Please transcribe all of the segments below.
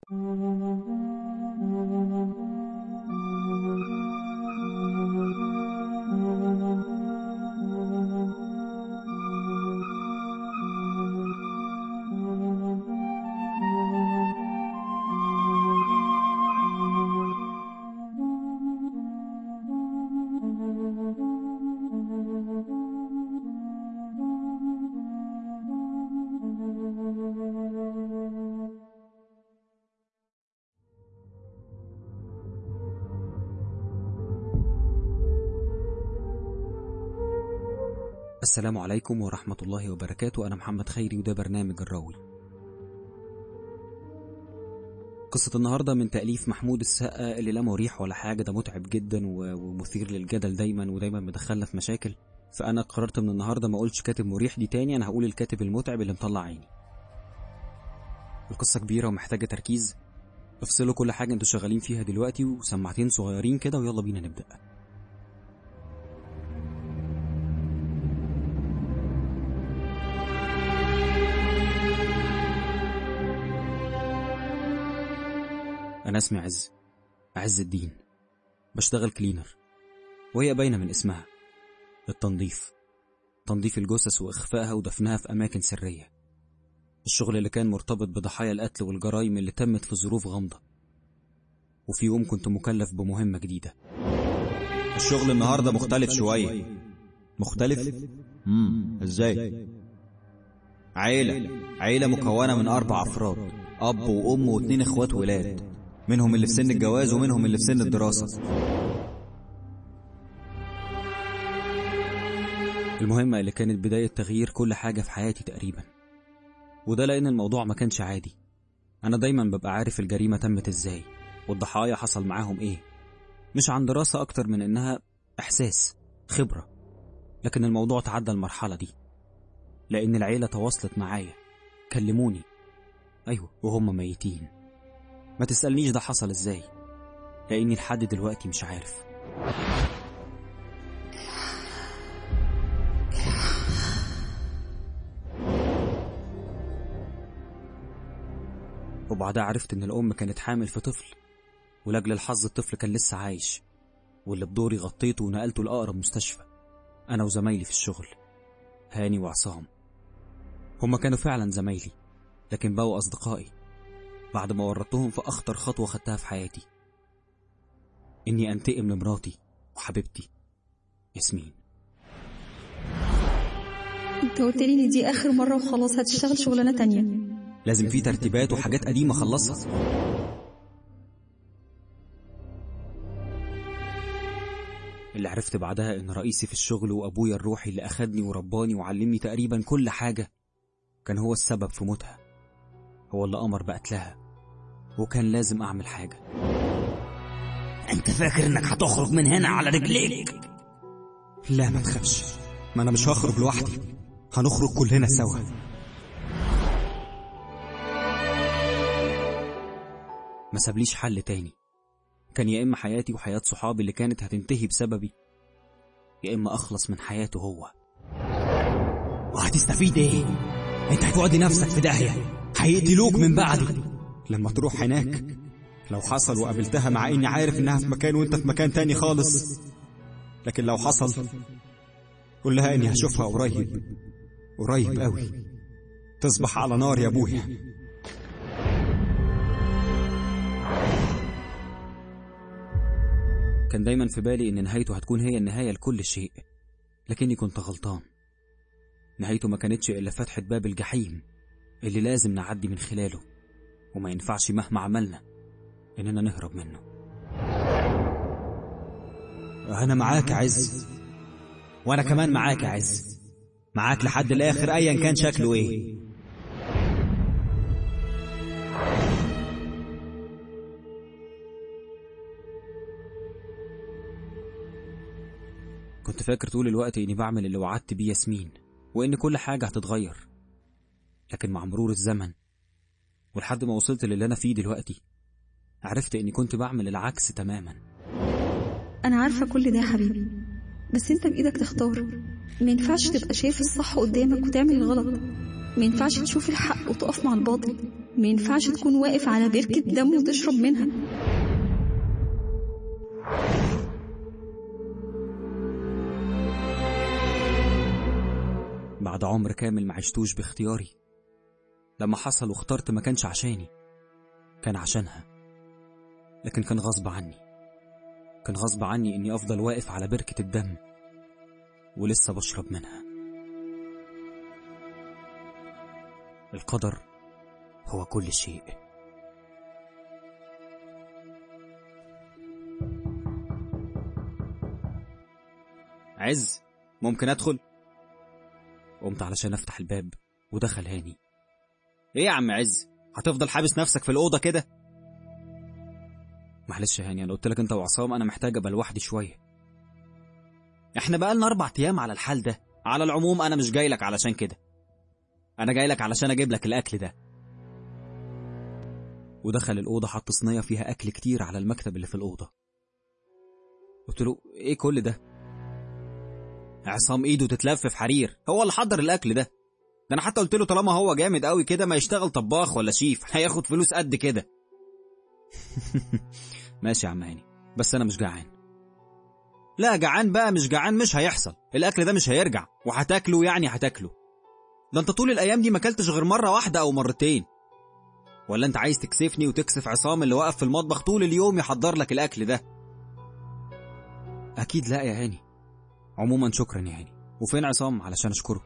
السلام عليكم ورحمة الله وبركاته أنا محمد خيري وده برنامج الراوي قصة النهاردة من تأليف محمود السقا اللي لا مريح ولا حاجة ده متعب جدا و- ومثير للجدل دايما ودايما مدخلنا في مشاكل فأنا قررت من النهاردة ما أقولش كاتب مريح دي تاني أنا هقول الكاتب المتعب اللي مطلع عيني القصة كبيرة ومحتاجة تركيز افصلوا كل حاجة انتوا شغالين فيها دلوقتي وسماعتين صغيرين كده ويلا بينا نبدأ أنا اسمي عز عز الدين بشتغل كلينر وهي باينة من اسمها التنظيف تنظيف الجثث وإخفائها ودفنها في أماكن سرية الشغل اللي كان مرتبط بضحايا القتل والجرائم اللي تمت في ظروف غامضة وفي يوم كنت مكلف بمهمة جديدة الشغل النهارده مختلف شوية مختلف؟ امم ازاي؟ عيلة عيلة مكونة من أربع أفراد أب وأم واتنين إخوات ولاد منهم اللي في سن الجواز ومنهم اللي في سن الدراسة المهمة اللي كانت بداية تغيير كل حاجة في حياتي تقريبا وده لأن الموضوع ما كانش عادي أنا دايما ببقى عارف الجريمة تمت إزاي والضحايا حصل معاهم إيه مش عن دراسة أكتر من إنها إحساس خبرة لكن الموضوع تعدى المرحلة دي لأن العيلة تواصلت معايا كلموني أيوة وهم ميتين ما تسألنيش ده حصل إزاي لأني لحد دلوقتي مش عارف وبعدها عرفت إن الأم كانت حامل في طفل ولأجل الحظ الطفل كان لسه عايش واللي بدوري غطيته ونقلته لأقرب مستشفى أنا وزمايلي في الشغل هاني وعصام هما كانوا فعلا زمايلي لكن بقوا أصدقائي بعد ما ورطتهم في أخطر خطوة خدتها في حياتي إني أنتقم لمراتي وحبيبتي ياسمين انت قلت لي ان دي اخر مره وخلاص هتشتغل شغلانه تانية لازم في ترتيبات وحاجات قديمة أخلصها اللي عرفت بعدها إن رئيسي في الشغل وأبويا الروحي اللي أخدني ورباني وعلمني تقريبا كل حاجة كان هو السبب في موتها هو اللي أمر بقتلها وكان لازم أعمل حاجة انت فاكر انك هتخرج من هنا على رجليك لا ما تخافش ما أنا مش هخرج لوحدي هنخرج كلنا سوا ما سابليش حل تاني كان يا إما حياتي وحياة صحابي اللي كانت هتنتهي بسببي يا إما أخلص من حياته هو وهتستفيد ايه انت هتودي نفسك في داهيه هيقتلوك من بعدي لما تروح هناك لو حصل وقابلتها مع إني عارف إنها في مكان وإنت في مكان تاني خالص لكن لو حصل قول لها إني هشوفها قريب قريب قوي تصبح على نار يا أبويا كان دايما في بالي إن نهايته هتكون هي النهاية لكل شيء لكني كنت غلطان نهايته ما كانتش إلا فتحة باب الجحيم اللي لازم نعدي من خلاله وما ينفعش مهما عملنا إننا نهرب منه أنا معاك يا عز وأنا كمان معاك يا عز معاك لحد الآخر أيا كان شكله إيه كنت فاكر طول الوقت إني بعمل اللي وعدت بيه ياسمين وإن كل حاجة هتتغير لكن مع مرور الزمن ولحد ما وصلت للي أنا فيه دلوقتي عرفت إني كنت بعمل العكس تماما انا عارفه كل ده يا حبيبي بس انت بايدك تختار ما ينفعش تبقى شايف الصح قدامك وتعمل الغلط ما ينفعش تشوف الحق وتقف مع الباطل ما ينفعش تكون واقف على بركة دم وتشرب منها بعد عمر كامل ما عشتوش باختياري لما حصل واخترت ما كانش عشاني كان عشانها لكن كان غصب عني كان غصب عني اني افضل واقف على بركة الدم ولسه بشرب منها القدر هو كل شيء عز ممكن ادخل قمت علشان افتح الباب ودخل هاني ايه يا عم عز هتفضل حابس نفسك في الاوضه كده معلش يا هاني انا قلت لك انت وعصام انا محتاج ابقى لوحدي شويه احنا بقالنا اربع ايام على الحال ده على العموم انا مش جاي لك علشان كده انا جاي لك علشان اجيب لك الاكل ده ودخل الاوضه حط صينيه فيها اكل كتير على المكتب اللي في الاوضه قلت له ايه كل ده عصام ايده تتلف في حرير هو اللي حضر الاكل ده ده انا حتى قلت له طالما هو جامد قوي كده ما يشتغل طباخ ولا شيف هياخد فلوس قد كده ماشي يا عم هاني بس انا مش جعان لا جعان بقى مش جعان مش هيحصل الاكل ده مش هيرجع وهتاكله يعني هتاكله ده انت طول الايام دي ما اكلتش غير مره واحده او مرتين ولا انت عايز تكسفني وتكسف عصام اللي واقف في المطبخ طول اليوم يحضر لك الاكل ده اكيد لا يا هاني عموما شكرا يا هاني وفين عصام علشان اشكره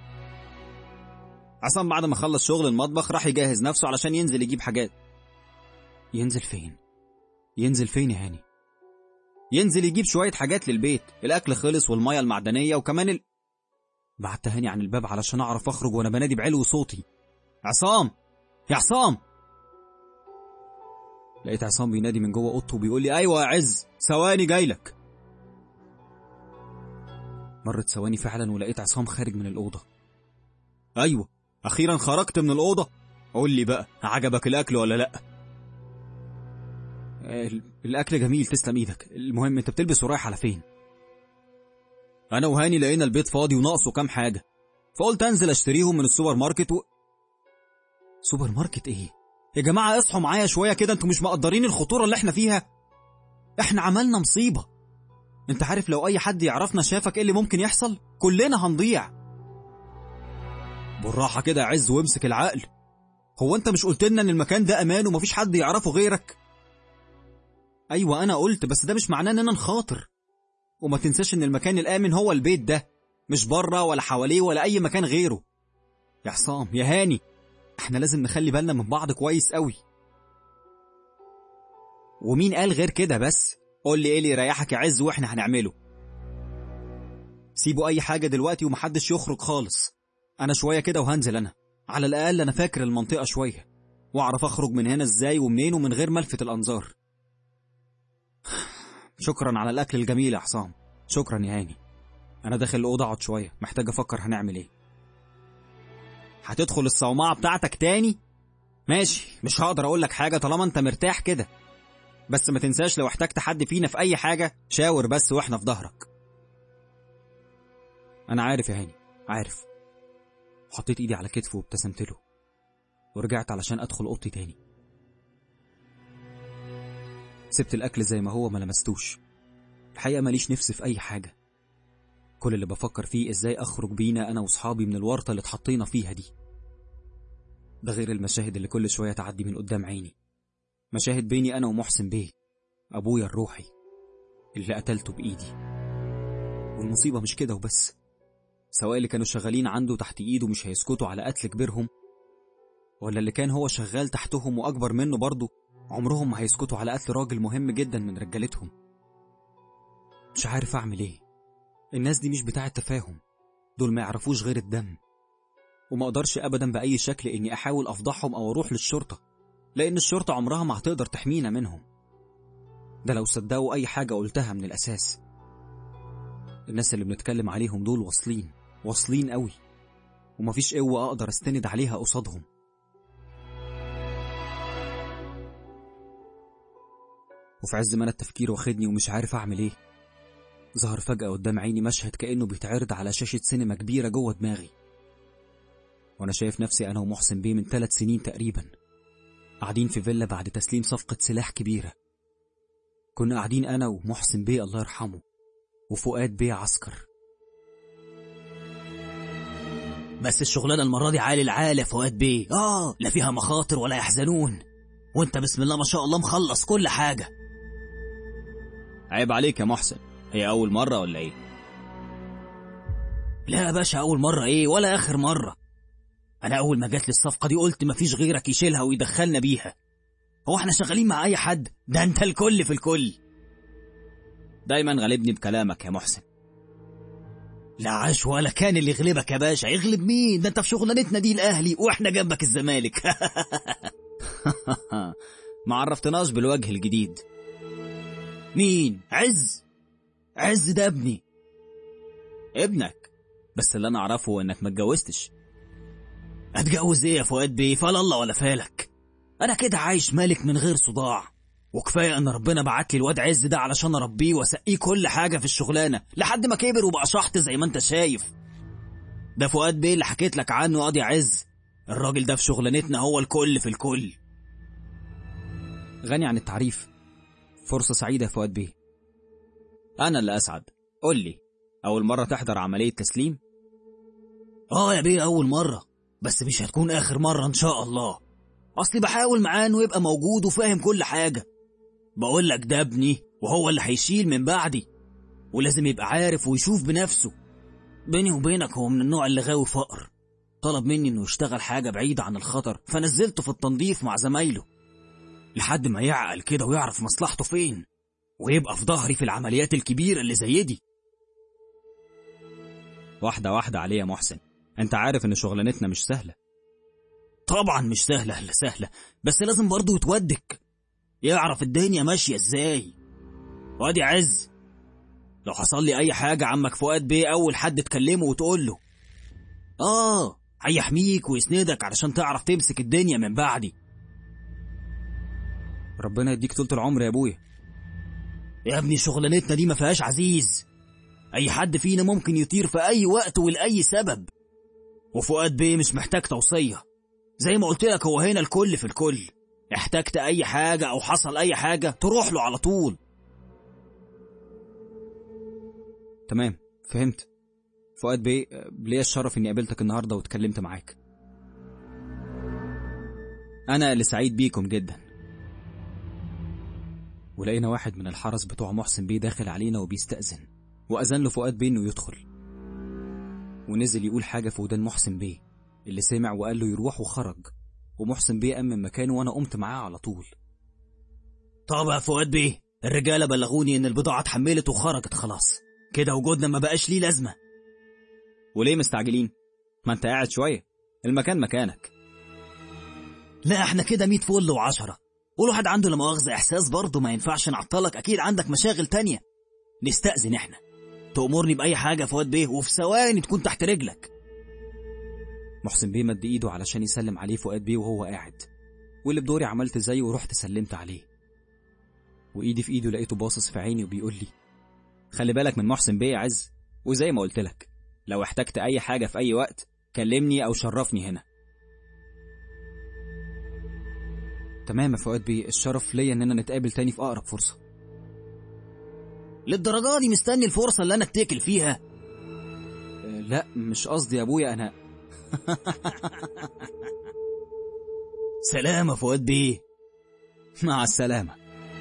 عصام بعد ما خلص شغل المطبخ راح يجهز نفسه علشان ينزل يجيب حاجات ينزل فين ينزل فين يا هاني ينزل يجيب شوية حاجات للبيت الأكل خلص والمية المعدنية وكمان ال... بعدت هاني عن الباب علشان أعرف أخرج وأنا بنادي بعلو صوتي عصام يا عصام لقيت عصام بينادي من جوه اوضته وبيقول لي ايوه يا عز ثواني جايلك مرت ثواني فعلا ولقيت عصام خارج من الاوضه ايوه اخيرا خرجت من الاوضه قول لي بقى عجبك الاكل ولا لا ال- الاكل جميل تسلم ايدك المهم انت بتلبس ورايح على فين انا وهاني لقينا البيت فاضي وناقصه كام حاجه فقلت انزل اشتريهم من السوبر ماركت و... سوبر ماركت ايه يا جماعه اصحوا معايا شويه كده انتوا مش مقدرين الخطوره اللي احنا فيها احنا عملنا مصيبه انت عارف لو اي حد يعرفنا شافك ايه اللي ممكن يحصل كلنا هنضيع بالراحه كده يا عز وامسك العقل هو انت مش قلت لنا ان المكان ده امان ومفيش حد يعرفه غيرك ايوه انا قلت بس ده مش معناه اننا نخاطر وما تنساش ان المكان الامن هو البيت ده مش بره ولا حواليه ولا اي مكان غيره يا حسام يا هاني احنا لازم نخلي بالنا من بعض كويس قوي ومين قال غير كده بس قول لي ايه اللي يريحك يا عز واحنا هنعمله سيبوا اي حاجه دلوقتي ومحدش يخرج خالص انا شويه كده وهنزل انا على الاقل انا فاكر المنطقه شويه واعرف اخرج من هنا ازاي ومنين ومن غير ملفت الانظار شكرا على الاكل الجميل يا حسام شكرا يا هاني انا داخل الاوضه اقعد شويه محتاج افكر هنعمل ايه هتدخل الصومعه بتاعتك تاني ماشي مش هقدر اقول لك حاجه طالما انت مرتاح كده بس ما تنساش لو احتجت حد فينا في اي حاجه شاور بس واحنا في ظهرك انا عارف يا هاني عارف حطيت ايدي على كتفه وابتسمت له ورجعت علشان ادخل اوضتي تاني سبت الاكل زي ما هو ما لمستوش الحقيقه ماليش نفس في اي حاجه كل اللي بفكر فيه ازاي اخرج بينا انا واصحابي من الورطه اللي اتحطينا فيها دي ده غير المشاهد اللي كل شويه تعدي من قدام عيني مشاهد بيني انا ومحسن بيه ابويا الروحي اللي قتلته بايدي والمصيبه مش كده وبس سواء اللي كانوا شغالين عنده تحت ايده مش هيسكتوا على قتل كبيرهم ولا اللي كان هو شغال تحتهم واكبر منه برضه عمرهم ما هيسكتوا على قتل راجل مهم جدا من رجالتهم مش عارف اعمل ايه الناس دي مش بتاعه تفاهم دول ما يعرفوش غير الدم وما اقدرش ابدا باي شكل اني احاول افضحهم او اروح للشرطه لان الشرطه عمرها ما هتقدر تحمينا منهم ده لو صدقوا اي حاجه قلتها من الاساس الناس اللي بنتكلم عليهم دول واصلين واصلين قوي ومفيش قوه اقدر استند عليها قصادهم وفي عز ما انا التفكير واخدني ومش عارف اعمل ايه ظهر فجأة قدام عيني مشهد كأنه بيتعرض على شاشة سينما كبيرة جوه دماغي وأنا شايف نفسي أنا ومحسن بيه من ثلاث سنين تقريبا قاعدين في فيلا بعد تسليم صفقة سلاح كبيرة كنا قاعدين أنا ومحسن بيه الله يرحمه وفؤاد بيه عسكر بس الشغلانة المرة دي عالي العال يا فؤاد بيه اه لا فيها مخاطر ولا يحزنون وانت بسم الله ما شاء الله مخلص كل حاجة عيب عليك يا محسن هي أول مرة ولا إيه؟ لا يا باشا أول مرة إيه ولا آخر مرة أنا أول ما جات لي الصفقة دي قلت مفيش غيرك يشيلها ويدخلنا بيها هو احنا شغالين مع أي حد ده أنت الكل في الكل دايما غالبني بكلامك يا محسن لا عاش ولا كان اللي يغلبك يا باشا يغلب مين ده انت في شغلانتنا دي الاهلي واحنا جنبك الزمالك ما عرفتناش بالوجه الجديد مين عز عز ده ابني ابنك بس اللي أنا أعرفه إنك ما اتجوزتش اتجوز ايه يا فؤاد بيه فلا الله ولا فالك انا كده عايش مالك من غير صداع وكفايه ان ربنا بعت لي الواد عز ده علشان اربيه واسقيه كل حاجه في الشغلانه لحد ما كبر وبقى شحط زي ما انت شايف ده فؤاد بيه اللي حكيت لك عنه قاضي عز الراجل ده في شغلانتنا هو الكل في الكل غني عن التعريف فرصة سعيدة يا فؤاد بيه أنا اللي أسعد قول لي أول مرة تحضر عملية تسليم اه يا بيه اول مره بس مش هتكون اخر مره ان شاء الله اصلي بحاول معاه انه يبقى موجود وفاهم كل حاجه بقول لك ده ابني وهو اللي هيشيل من بعدي ولازم يبقى عارف ويشوف بنفسه بيني وبينك هو من النوع اللي غاوي فقر طلب مني انه يشتغل حاجه بعيده عن الخطر فنزلته في التنظيف مع زمايله لحد ما يعقل كده ويعرف مصلحته فين ويبقى في ظهري في العمليات الكبيره اللي زي دي واحدة واحدة عليه يا محسن أنت عارف إن شغلانتنا مش سهلة طبعا مش سهلة لا سهلة بس لازم برضه يتودك يعرف الدنيا ماشية ازاي وادي عز لو حصل لي اي حاجة عمك فؤاد بيه اول حد تكلمه وتقول له اه هيحميك ويسندك علشان تعرف تمسك الدنيا من بعدي ربنا يديك طولة العمر يا أبويا يا ابني شغلانتنا دي ما فيهاش عزيز اي حد فينا ممكن يطير في اي وقت ولاي سبب وفؤاد بيه مش محتاج توصية زي ما قلت لك هو هنا الكل في الكل احتجت اي حاجة او حصل اي حاجة تروح له على طول تمام فهمت فؤاد بيه ليا الشرف إني قابلتك النهاردة واتكلمت معاك أنا اللي سعيد بيكم جدا ولقينا واحد من الحرس بتوع محسن بيه داخل علينا وبيستأذن وأذن له فؤاد بيه إنه يدخل ونزل يقول حاجة في ودان محسن بيه اللي سمع وقال له يروح وخرج ومحسن بيه قام من مكانه وأنا قمت معاه على طول طب يا فؤاد بيه الرجالة بلغوني ان البضاعة اتحملت وخرجت خلاص كده وجودنا ما بقاش ليه لازمة وليه مستعجلين؟ ما أنت قاعد شوية المكان مكانك لا احنا كده ميت فل وعشرة والواحد عنده لا مؤاخذة احساس برضه ما ينفعش نعطلك اكيد عندك مشاغل تانية نستأذن احنا تأمرني بأي حاجة يا فؤاد بيه وفي ثواني تكون تحت رجلك محسن بيه مد ايده علشان يسلم عليه فؤاد بيه وهو قاعد واللي بدوري عملت زيه ورحت سلمت عليه وايدي في ايده لقيته باصص في عيني وبيقول لي خلي بالك من محسن بيه يا عز وزي ما قلت لك لو احتجت أي حاجة في أي وقت كلمني أو شرفني هنا تمام يا فؤاد بيه الشرف ليا اننا نتقابل تاني في اقرب فرصه للدرجة دي مستني الفرصة اللي انا اتكل فيها أه، لا مش قصدي يا ابويا انا سلام يا فؤاد بيه مع السلامة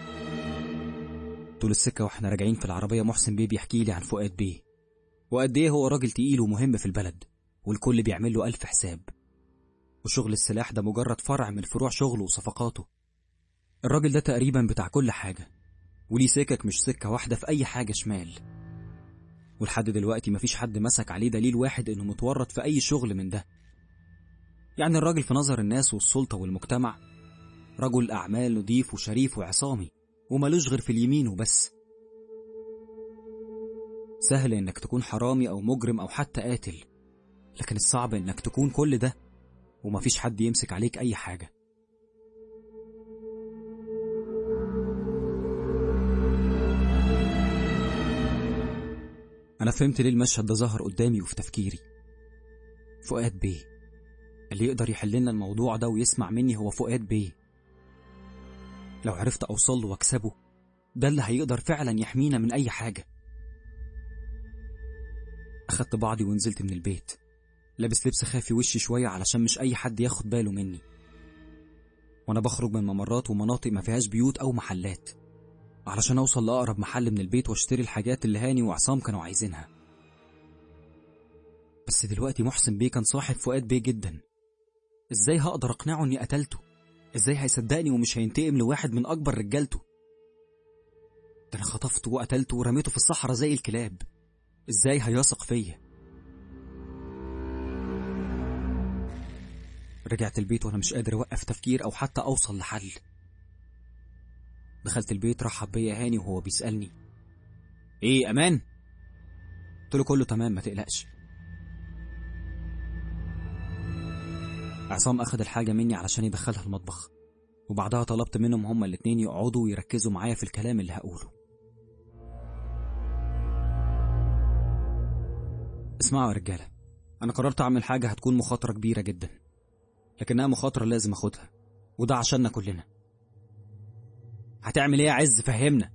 طول السكه واحنا راجعين في العربيه محسن بيه بيحكي لي عن فؤاد بيه وقد ايه هو راجل تقيل ومهم في البلد والكل بيعمل له ألف حساب وشغل السلاح ده مجرد فرع من فروع شغله وصفقاته الراجل ده تقريبا بتاع كل حاجة وليه سكك مش سكة واحدة في أي حاجة شمال ولحد دلوقتي مفيش حد مسك عليه دليل واحد إنه متورط في أي شغل من ده يعني الراجل في نظر الناس والسلطة والمجتمع رجل أعمال نضيف وشريف وعصامي وملوش غير في اليمين وبس سهل إنك تكون حرامي أو مجرم أو حتى قاتل لكن الصعب إنك تكون كل ده ومفيش حد يمسك عليك أي حاجة أنا فهمت ليه المشهد ده ظهر قدامي وفي تفكيري فؤاد بيه اللي يقدر يحل لنا الموضوع ده ويسمع مني هو فؤاد بيه لو عرفت أوصل له وأكسبه ده اللي هيقدر فعلا يحمينا من أي حاجة أخدت بعضي ونزلت من البيت لابس لبس خافي وشي شوية علشان مش أي حد ياخد باله مني وأنا بخرج من ممرات ومناطق ما فيهاش بيوت أو محلات علشان أوصل لأقرب محل من البيت واشتري الحاجات اللي هاني وعصام كانوا عايزينها بس دلوقتي محسن بيه كان صاحب فؤاد بيه جدا ازاي هقدر اقنعه اني قتلته ازاي هيصدقني ومش هينتقم لواحد من اكبر رجالته ده انا خطفته وقتلته ورميته في الصحراء زي الكلاب ازاي هيثق فيا رجعت البيت وانا مش قادر اوقف تفكير او حتى اوصل لحل دخلت البيت رحب بيا هاني وهو بيسالني ايه امان قلت له كله تمام ما تقلقش عصام أخد الحاجة مني علشان يدخلها المطبخ وبعدها طلبت منهم هما الاتنين يقعدوا ويركزوا معايا في الكلام اللي هقوله اسمعوا يا رجالة أنا قررت أعمل حاجة هتكون مخاطرة كبيرة جدا لكنها مخاطرة لازم أخدها وده عشاننا كلنا هتعمل إيه يا عز فهمنا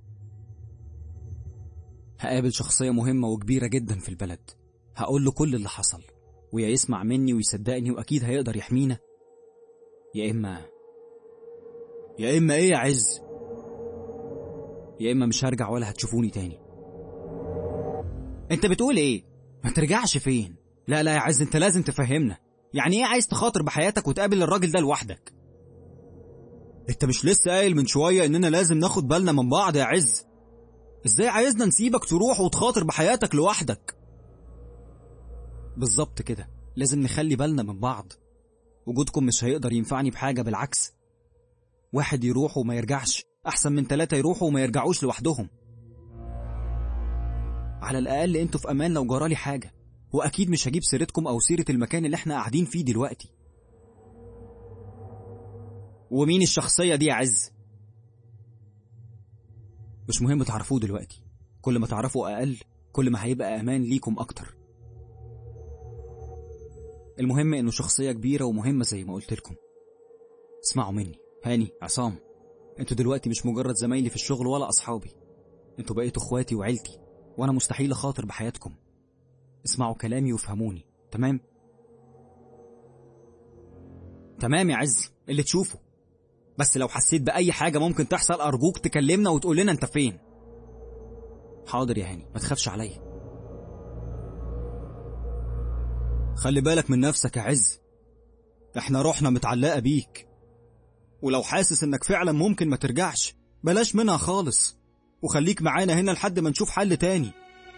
هقابل شخصية مهمة وكبيرة جدا في البلد هقول له كل اللي حصل ويا يسمع مني ويصدقني وأكيد هيقدر يحمينا يا إما يا إما إيه يا عز يا إما مش هرجع ولا هتشوفوني تاني أنت بتقول إيه؟ ما ترجعش فين؟ لا لا يا عز أنت لازم تفهمنا يعني إيه عايز تخاطر بحياتك وتقابل الراجل ده لوحدك؟ أنت مش لسه قايل من شوية إننا لازم ناخد بالنا من بعض يا عز إزاي عايزنا نسيبك تروح وتخاطر بحياتك لوحدك؟ بالظبط كده لازم نخلي بالنا من بعض وجودكم مش هيقدر ينفعني بحاجة بالعكس واحد يروح وما يرجعش أحسن من ثلاثة يروحوا وما يرجعوش لوحدهم على الأقل انتوا في أمان لو جرالي حاجة وأكيد مش هجيب سيرتكم أو سيرة المكان اللي احنا قاعدين فيه دلوقتي ومين الشخصية دي يا عز؟ مش مهم تعرفوه دلوقتي كل ما تعرفوا أقل كل ما هيبقى أمان ليكم أكتر المهم انه شخصية كبيرة ومهمة زي ما قلت لكم اسمعوا مني هاني عصام انتوا دلوقتي مش مجرد زمايلي في الشغل ولا اصحابي انتوا بقيتوا اخواتي وعيلتي وانا مستحيل اخاطر بحياتكم اسمعوا كلامي وافهموني تمام تمام يا عز اللي تشوفه بس لو حسيت بأي حاجة ممكن تحصل أرجوك تكلمنا وتقول لنا أنت فين حاضر يا هاني ما تخافش عليا خلي بالك من نفسك يا عز احنا روحنا متعلقة بيك ولو حاسس انك فعلا ممكن ما ترجعش بلاش منها خالص وخليك معانا هنا لحد ما نشوف حل تاني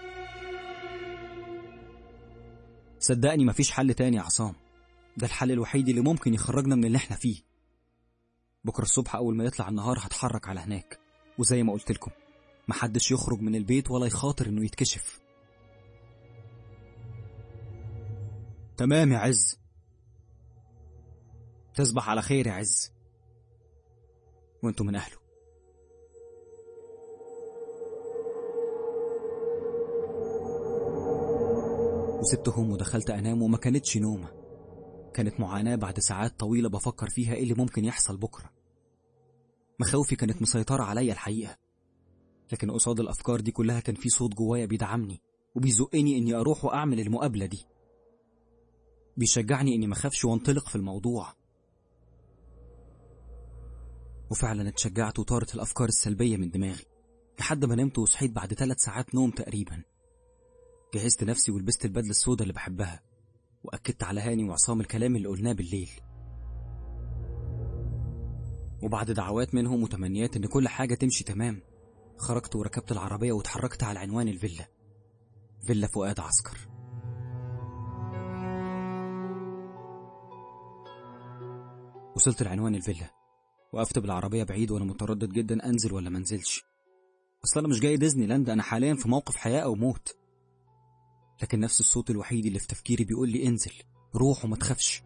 صدقني مفيش حل تاني يا عصام ده الحل الوحيد اللي ممكن يخرجنا من اللي احنا فيه بكرة الصبح أول ما يطلع النهار هتحرك على هناك وزي ما قلت لكم محدش يخرج من البيت ولا يخاطر إنه يتكشف تمام يا عز تصبح على خير يا عز وانتم من أهله وسبتهم ودخلت أنام وما كانتش نومة كانت معاناة بعد ساعات طويلة بفكر فيها إيه اللي ممكن يحصل بكرة مخاوفي كانت مسيطرة عليا الحقيقة لكن قصاد الأفكار دي كلها كان في صوت جوايا بيدعمني وبيزقني إني أروح وأعمل المقابلة دي بيشجعني إني مخافش وانطلق في الموضوع وفعلا اتشجعت وطارت الأفكار السلبية من دماغي لحد ما نمت وصحيت بعد ثلاث ساعات نوم تقريبا جهزت نفسي ولبست البدلة السوداء اللي بحبها وأكدت على هاني وعصام الكلام اللي قلناه بالليل وبعد دعوات منهم وتمنيات إن كل حاجة تمشي تمام خرجت وركبت العربية واتحركت على عنوان الفيلا فيلا فؤاد عسكر وصلت لعنوان الفيلا وقفت بالعربية بعيد وأنا متردد جدا أنزل ولا منزلش أصل أنا مش جاي ديزني لاند أنا حاليا في موقف حياة أو موت لكن نفس الصوت الوحيد اللي في تفكيري بيقول لي انزل روح وما تخافش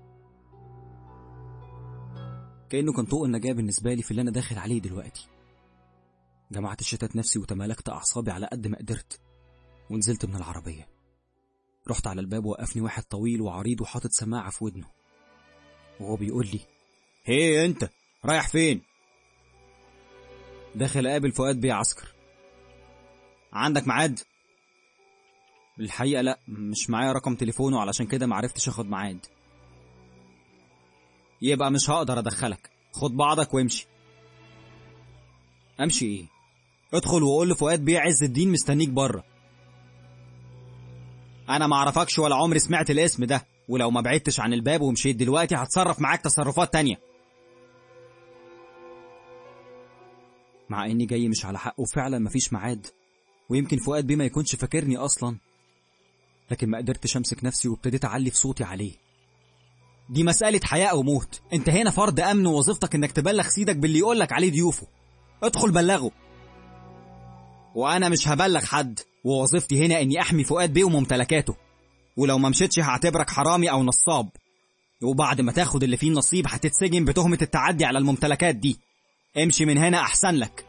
كأنه كان طوق النجاة بالنسبة لي في اللي أنا داخل عليه دلوقتي جمعت شتات نفسي وتمالكت أعصابي على قد ما قدرت ونزلت من العربية رحت على الباب وقفني واحد طويل وعريض وحاطط سماعة في ودنه وهو بيقول لي هي انت رايح فين داخل اقابل فؤاد بيه عسكر عندك ميعاد الحقيقة لا مش معايا رقم تليفونه علشان كده معرفتش اخد ميعاد يبقى مش هقدر ادخلك خد بعضك وامشي امشي ايه ادخل وقول لفؤاد بيه عز الدين مستنيك بره انا ما اعرفكش ولا عمري سمعت الاسم ده ولو ما بعدتش عن الباب ومشيت دلوقتي هتصرف معاك تصرفات تانية مع اني جاي مش على حق وفعلا مفيش ميعاد ويمكن فؤاد بيه ما يكونش فاكرني اصلا لكن ما قدرتش امسك نفسي وابتديت اعلي في صوتي عليه دي مسألة حياة أو موت انت هنا فرد أمن ووظيفتك انك تبلغ سيدك باللي يقولك عليه ضيوفه ادخل بلغه وأنا مش هبلغ حد ووظيفتي هنا إني أحمي فؤاد بيه وممتلكاته ولو ما مشيتش هعتبرك حرامي أو نصاب وبعد ما تاخد اللي فيه النصيب هتتسجن بتهمة التعدي على الممتلكات دي امشي من هنا أحسن لك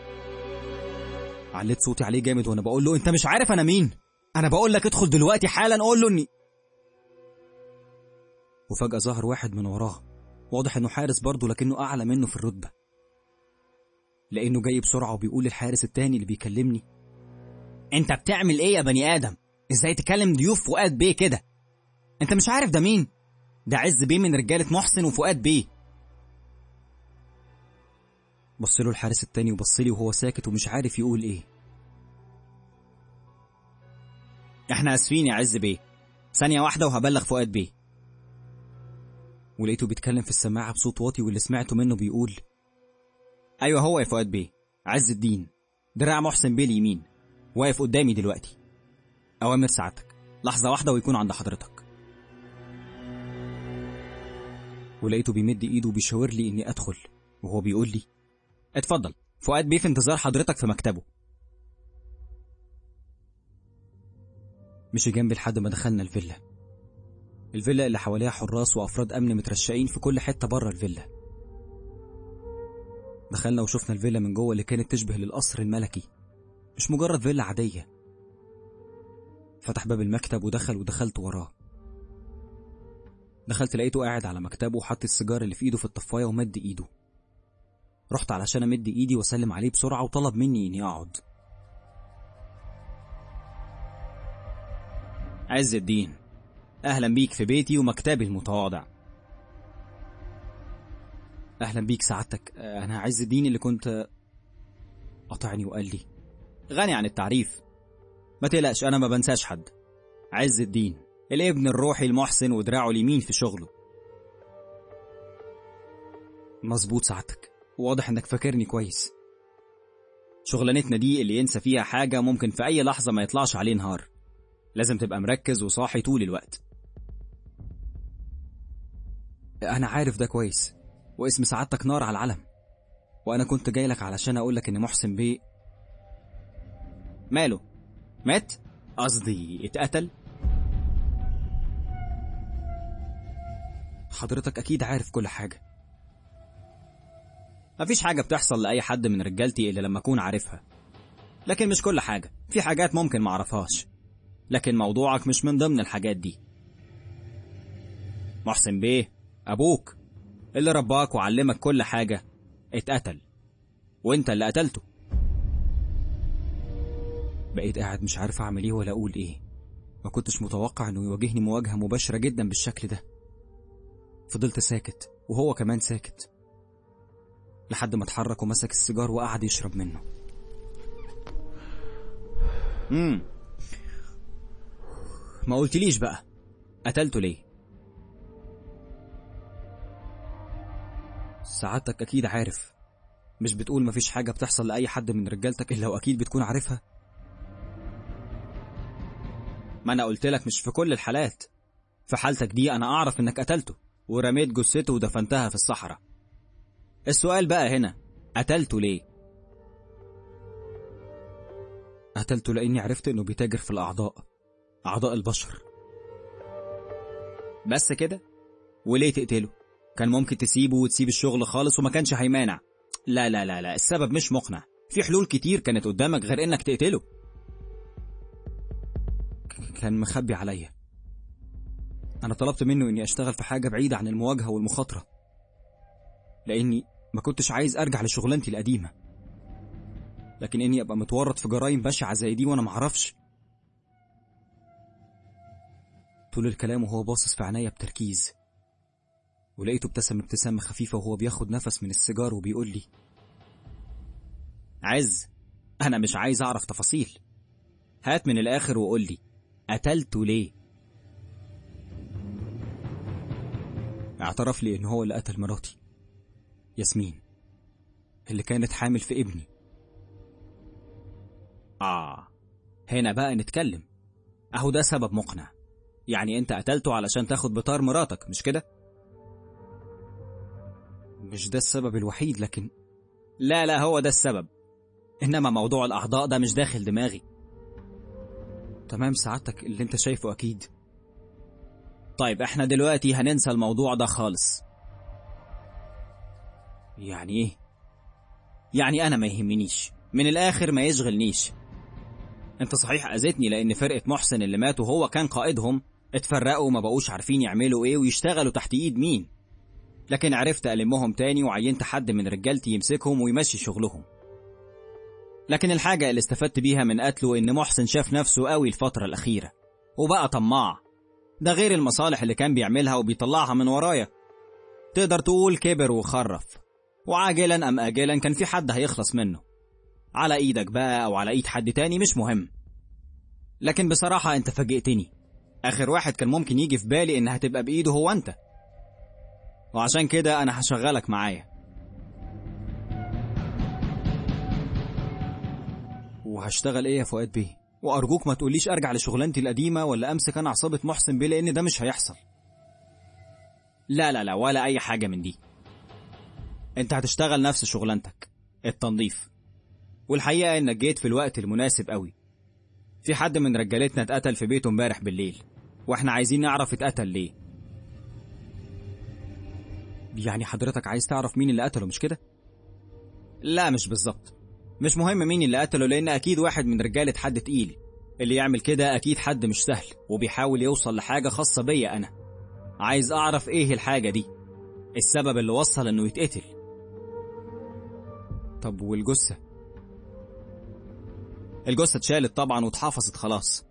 عليت صوتي عليه جامد وانا بقول له انت مش عارف انا مين انا بقول لك ادخل دلوقتي حالا قول له اني وفجأة ظهر واحد من وراه واضح انه حارس برضه لكنه اعلى منه في الرتبة لانه جاي بسرعة وبيقول للحارس التاني اللي بيكلمني انت بتعمل ايه يا بني ادم ازاي تكلم ضيوف فؤاد بيه كده انت مش عارف ده مين ده عز بيه من رجالة محسن وفؤاد بيه بص له الحارس التاني وبص لي وهو ساكت ومش عارف يقول ايه احنا اسفين يا عز بيه ثانية واحدة وهبلغ فؤاد بيه ولقيته بيتكلم في السماعة بصوت واطي واللي سمعته منه بيقول ايوه هو يا فؤاد بيه عز الدين دراع محسن بيه اليمين واقف قدامي دلوقتي اوامر سعادتك لحظة واحدة ويكون عند حضرتك ولقيته بيمد ايده وبيشاور لي اني ادخل وهو بيقول لي اتفضل فؤاد بيه في انتظار حضرتك في مكتبه مشي جنبي لحد ما دخلنا الفيلا الفيلا اللي حواليها حراس وافراد امن مترشقين في كل حته بره الفيلا دخلنا وشفنا الفيلا من جوه اللي كانت تشبه للقصر الملكي مش مجرد فيلا عاديه فتح باب المكتب ودخل ودخلت وراه دخلت لقيته قاعد على مكتبه وحط السيجار اللي في ايده في الطفايه ومد ايده رحت علشان امد ايدي واسلم عليه بسرعه وطلب مني اني اقعد عز الدين اهلا بيك في بيتي ومكتبي المتواضع اهلا بيك سعادتك انا عز الدين اللي كنت قطعني وقال لي غني عن التعريف ما تقلقش انا ما بنساش حد عز الدين الابن الروحي المحسن ودراعه اليمين في شغله مظبوط سعادتك واضح انك فاكرني كويس شغلانتنا دي اللي ينسى فيها حاجة ممكن في أي لحظة ما يطلعش عليه نهار لازم تبقى مركز وصاحي طول الوقت انا عارف ده كويس واسم سعادتك نار على العلم وانا كنت جاي لك علشان اقول لك ان محسن بيه ماله مات قصدي اتقتل حضرتك اكيد عارف كل حاجه مفيش حاجة بتحصل لأي حد من رجالتي إلا لما أكون عارفها لكن مش كل حاجة في حاجات ممكن معرفهاش لكن موضوعك مش من ضمن الحاجات دي محسن بيه أبوك اللي رباك وعلمك كل حاجة اتقتل وانت اللي قتلته بقيت قاعد مش عارف اعمل ايه ولا اقول ايه ما كنتش متوقع انه يواجهني مواجهة مباشرة جدا بالشكل ده فضلت ساكت وهو كمان ساكت لحد ما اتحرك ومسك السيجار وقعد يشرب منه امم ما قلتليش بقى قتلته ليه سعادتك اكيد عارف مش بتقول مفيش حاجة بتحصل لأي حد من رجالتك إلا وأكيد بتكون عارفها ما أنا قلت لك مش في كل الحالات في حالتك دي أنا أعرف إنك قتلته ورميت جثته ودفنتها في الصحراء السؤال بقى هنا قتلته ليه قتلته لأني عرفت إنه بيتاجر في الأعضاء أعضاء البشر بس كده وليه تقتله كان ممكن تسيبه وتسيب الشغل خالص وما كانش هيمانع لا لا لا لا السبب مش مقنع في حلول كتير كانت قدامك غير انك تقتله كان مخبي عليا أنا طلبت منه إني أشتغل في حاجة بعيدة عن المواجهة والمخاطرة لأني ما كنتش عايز أرجع لشغلانتي القديمة لكن اني ابقى متورط في جرائم بشعه زي دي وانا معرفش طول الكلام وهو باصص في عينيا بتركيز ولقيته ابتسم ابتسامة خفيفة وهو بياخد نفس من السيجار وبيقول لي عز أنا مش عايز أعرف تفاصيل هات من الآخر وقول لي قتلته ليه اعترف لي ان هو اللي قتل مراتي ياسمين اللي كانت حامل في ابني آه هنا بقى نتكلم أهو ده سبب مقنع يعني أنت قتلته علشان تاخد بطار مراتك مش كده؟ مش ده السبب الوحيد لكن لا لا هو ده السبب إنما موضوع الأعضاء ده مش داخل دماغي تمام سعادتك اللي انت شايفه اكيد طيب احنا دلوقتي هننسى الموضوع ده خالص يعني ايه يعني أنا ما يهمنيش من الآخر ما يشغلنيش انت صحيح أذيتني لأن فرقة محسن اللي مات وهو كان قائدهم اتفرقوا وما بقوش عارفين يعملوا ايه ويشتغلوا تحت ايد مين لكن عرفت ألمهم تاني وعينت حد من رجالتي يمسكهم ويمشي شغلهم لكن الحاجة اللي استفدت بيها من قتله إن محسن شاف نفسه قوي الفترة الأخيرة وبقى طماع ده غير المصالح اللي كان بيعملها وبيطلعها من ورايا تقدر تقول كبر وخرف وعاجلا أم آجلا كان في حد هيخلص منه على إيدك بقى أو على إيد حد تاني مش مهم لكن بصراحة أنت فاجئتني آخر واحد كان ممكن يجي في بالي إن هتبقى بإيده هو أنت وعشان كده أنا هشغلك معايا وهشتغل ايه يا فؤاد بيه وارجوك ما تقوليش ارجع لشغلانتي القديمه ولا امسك انا عصابه محسن بيه لان ده مش هيحصل لا لا لا ولا أي حاجة من دي أنت هتشتغل نفس شغلانتك التنظيف والحقيقة إنك جيت في الوقت المناسب قوي في حد من رجالتنا اتقتل في بيته امبارح بالليل واحنا عايزين نعرف اتقتل ليه يعني حضرتك عايز تعرف مين اللي قتله مش كده لا مش بالظبط مش مهم مين اللي قتله لان اكيد واحد من رجالة حد تقيل اللي يعمل كده اكيد حد مش سهل وبيحاول يوصل لحاجة خاصة بيا انا عايز اعرف ايه الحاجة دي السبب اللي وصل انه يتقتل طب والجثه الجثة اتشالت طبعا واتحفظت خلاص